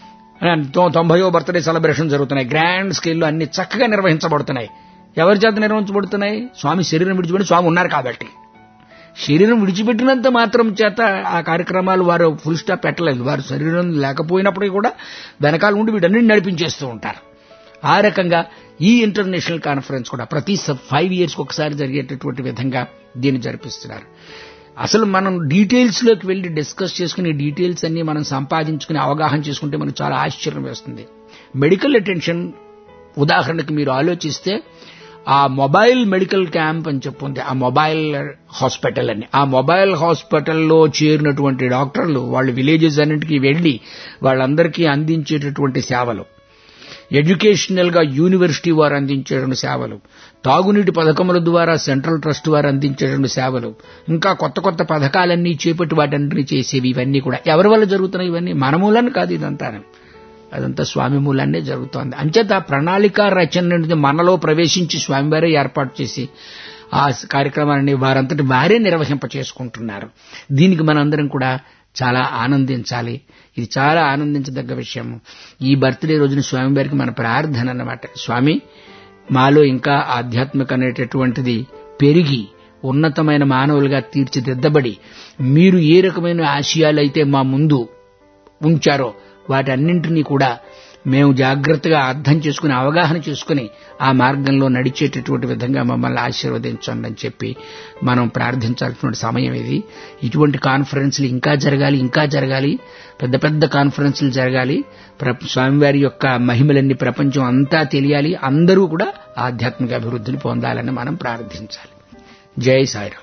తొంభయో బర్త్డే సెలబ్రేషన్ జరుగుతున్నాయి గ్రాండ్ స్కేల్లో అన్ని చక్కగా నిర్వహించబడుతున్నాయి ఎవరి చేత నిర్వహించబడుతున్నాయి స్వామి శరీరం విడిచిపెట్టి స్వామి ఉన్నారు కాబట్టి శరీరం విడిచిపెట్టినంత మాత్రం చేత ఆ కార్యక్రమాలు వారు ఫుల్ స్టాప్ పెట్టలేదు వారు శరీరం లేకపోయినప్పటికీ కూడా వెనకాల ఉండి వీటన్నిటి నడిపించేస్తూ ఉంటారు ఆ రకంగా ఈ ఇంటర్నేషనల్ కాన్ఫరెన్స్ కూడా ప్రతి ఫైవ్ ఇయర్స్ ఒకసారి జరిగేటటువంటి విధంగా దీన్ని జరిపిస్తున్నారు అసలు మనం డీటెయిల్స్ లోకి వెళ్లి డిస్కస్ చేసుకుని డీటెయిల్స్ అన్ని మనం సంపాదించుకుని అవగాహన చేసుకుంటే మనకు చాలా ఆశ్చర్యం వేస్తుంది మెడికల్ అటెన్షన్ ఉదాహరణకి మీరు ఆలోచిస్తే ఆ మొబైల్ మెడికల్ క్యాంప్ అని చెప్పుంది ఆ మొబైల్ హాస్పిటల్ అని ఆ మొబైల్ హాస్పిటల్లో చేరినటువంటి డాక్టర్లు వాళ్ళ విలేజెస్ అన్నింటికి వెళ్లి వాళ్ళందరికీ అందించేటటువంటి సేవలు ఎడ్యుకేషనల్ గా యూనివర్సిటీ వారు అందించేటువంటి సేవలు తాగునీటి పథకముల ద్వారా సెంట్రల్ ట్రస్ట్ వారు అందించేటువంటి సేవలు ఇంకా కొత్త కొత్త పథకాలన్నీ చేపట్టి వాటన్నిటిని చేసేవి ఇవన్నీ కూడా ఎవరి వల్ల జరుగుతున్నాయి ఇవన్నీ మన మూలన కాదు ఇదంతా అదంతా స్వామి మూలాన్నే జరుగుతోంది అంచేత ప్రణాళిక రచన అనేది మనలో ప్రవేశించి స్వామివారే ఏర్పాటు చేసి ఆ కార్యక్రమాన్ని వారంతటి వారే నిర్వహింప చేసుకుంటున్నారు దీనికి మనందరం కూడా చాలా ఆనందించాలి ఇది చాలా ఆనందించదగ్గ విషయం ఈ బర్త్డే రోజున స్వామివారికి మన ప్రార్థన అన్నమాట స్వామి మాలో ఇంకా ఆధ్యాత్మిక అనేటటువంటిది పెరిగి ఉన్నతమైన మానవులుగా తీర్చిదిద్దబడి మీరు ఏ రకమైన ఆశయాలైతే మా ముందు ఉంచారో వాటన్నింటినీ కూడా మేము జాగ్రత్తగా అర్థం చేసుకుని అవగాహన చేసుకుని ఆ మార్గంలో నడిచేటటువంటి విధంగా మమ్మల్ని ఆశీర్వదించండి అని చెప్పి మనం ప్రార్థించాల్సినటువంటి సమయం ఇది ఇటువంటి కాన్ఫరెన్స్లు ఇంకా జరగాలి ఇంకా జరగాలి పెద్ద పెద్ద కాన్ఫరెన్స్లు జరగాలి స్వామివారి యొక్క మహిమలన్నీ ప్రపంచం అంతా తెలియాలి అందరూ కూడా ఆధ్యాత్మిక అభివృద్ధిని పొందాలని మనం ప్రార్థించాలి జై సాయిరాం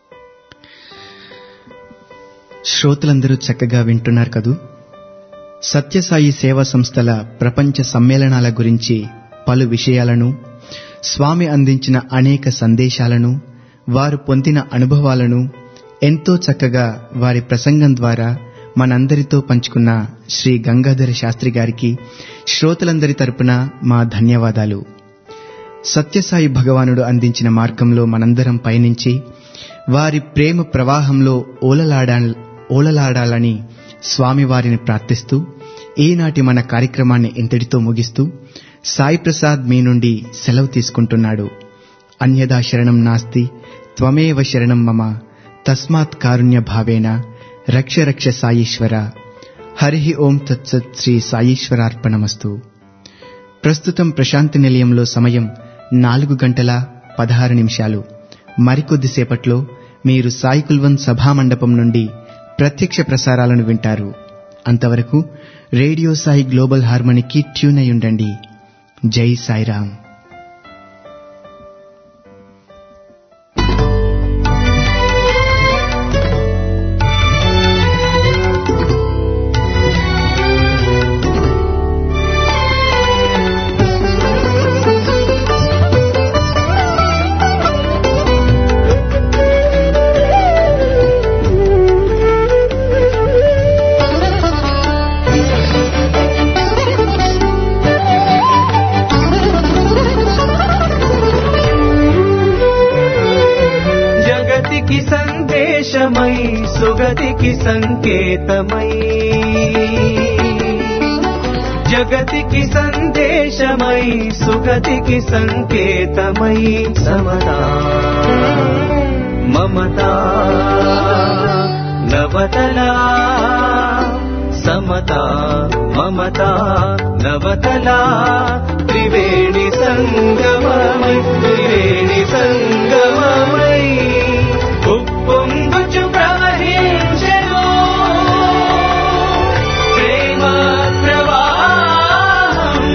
శ్రోతలందరూ చక్కగా వింటున్నారు కదూ సత్యసాయి సేవా సంస్థల ప్రపంచ సమ్మేళనాల గురించి పలు విషయాలను స్వామి అందించిన అనేక సందేశాలను వారు పొందిన అనుభవాలను ఎంతో చక్కగా వారి ప్రసంగం ద్వారా మనందరితో పంచుకున్న శ్రీ గంగాధర శాస్త్రి గారికి శ్రోతలందరి తరపున మా ధన్యవాదాలు సత్యసాయి భగవానుడు అందించిన మార్గంలో మనందరం పయనించి వారి ప్రేమ ప్రవాహంలో ఓలలాడా ఓలలాడాలని స్వామివారిని ప్రార్థిస్తూ ఈనాటి మన కార్యక్రమాన్ని ఇంతటితో ముగిస్తూ సాయి ప్రసాద్ మీ నుండి సెలవు తీసుకుంటున్నాడు అన్యదా శరణం నాస్తి త్వమేవ శరణం మమ తస్మాత్ కారుణ్య భావేన రక్ష రక్ష సాయీశ్వర హరి ఓం తత్సత్ శ్రీ సాయీశ్వరార్పణమస్తు ప్రస్తుతం ప్రశాంతి నిలయంలో సమయం నాలుగు గంటల పదహారు నిమిషాలు మరికొద్దిసేపట్లో మీరు సాయి కుల్వన్ సభామండపం నుండి ప్రత్యక్ష ప్రసారాలను వింటారు అంతవరకు రేడియో సాయి గ్లోబల్ హార్మనీకి ట్యూన్ అయి ఉండండి జై సాయిరామ్ జగతికి సందేశమై సుగతికి సంకేతమై జగతికి సందేశమై సుగతికి సంకేతమై సమతా మమతా నవతలా సమతా మమతా నవతలా త్రివేణి సంగమమై త్రివేణి సంగమమై ఉప్పొంగుచు ప్రవహించెను ప్రేమ ప్రవాహం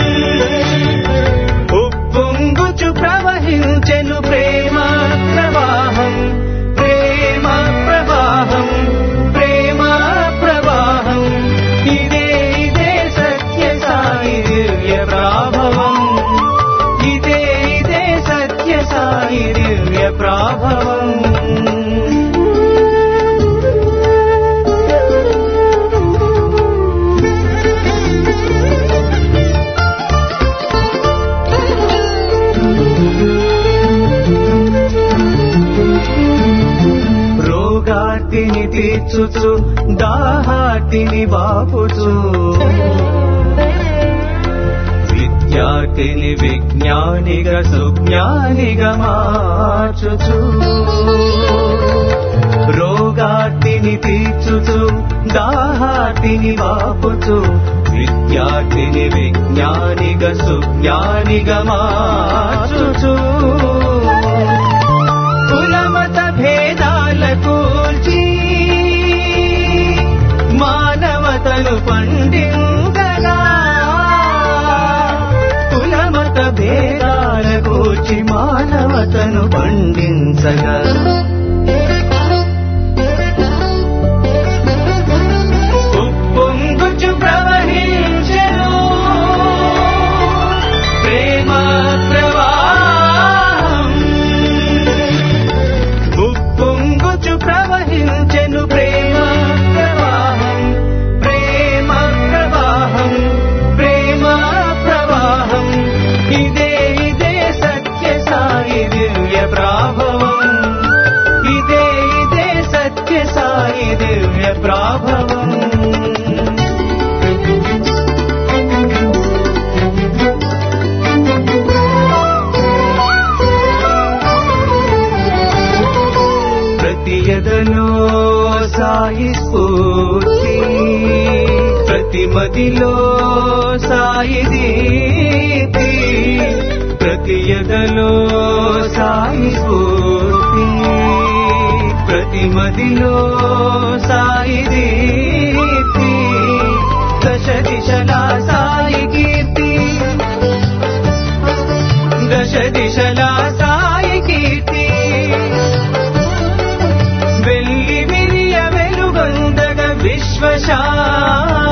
ఉప్పొంగుచు ప్రవహించెను ప్రేమ ప్రవాహం ప్రేమ ప్రవాహం ప్రేమ ప్రవాహం ఇదే ఇదే సత్య సాయి దివ్య ప్రాభవం ఇదే ఇదే సత్య సాయి దివ్య ప్రాభవం రోగార్తిని తీర్చుచు దాహార్తిని బాపుచు విద్యార్థిని విజ్ఞానిగా సుజ్ఞానిగా మార్చుచు రోగార్తిని తీర్చుచు దాహార్తిని బాపుచు విద్యార్థిని విజ్ఞానిగా సుజ్ఞానిగా మార్చుచు కులమత భేదాల కూల్చి మానవతను పండించగా కులమత భేదాల కూల్చి మానవతను పండించగా ఉప్పొంగుచు ప్రవహించెను ప్రేమ ప్రవాహం ఉప్పొంగుచు ప్రవహించెను ప్రేమ ప్రవాహం ప్రేమ ప్రవాహం ప్రేమ ప్రవాహం ఇదే ఇదే సత్య సాయి దివ్య ప్రాభవం ఇదే ఇదే సత్య సాయి దివ్య ప్రాభవం ప్రతి ఎదలో సాయి స్ఫూర్తి ప్రతి మదిలో సాయి దీప్తి ప్రతి ఎదలో సాయి స్ఫూర్తి ప్రతి మదిలో సాయి దీప్తి దశ దిశలా సాయి కీర్తి దశ దిశలా సాయి కీర్తి వెల్లి విరియ వెలుగొందగ విశ్వశాంతి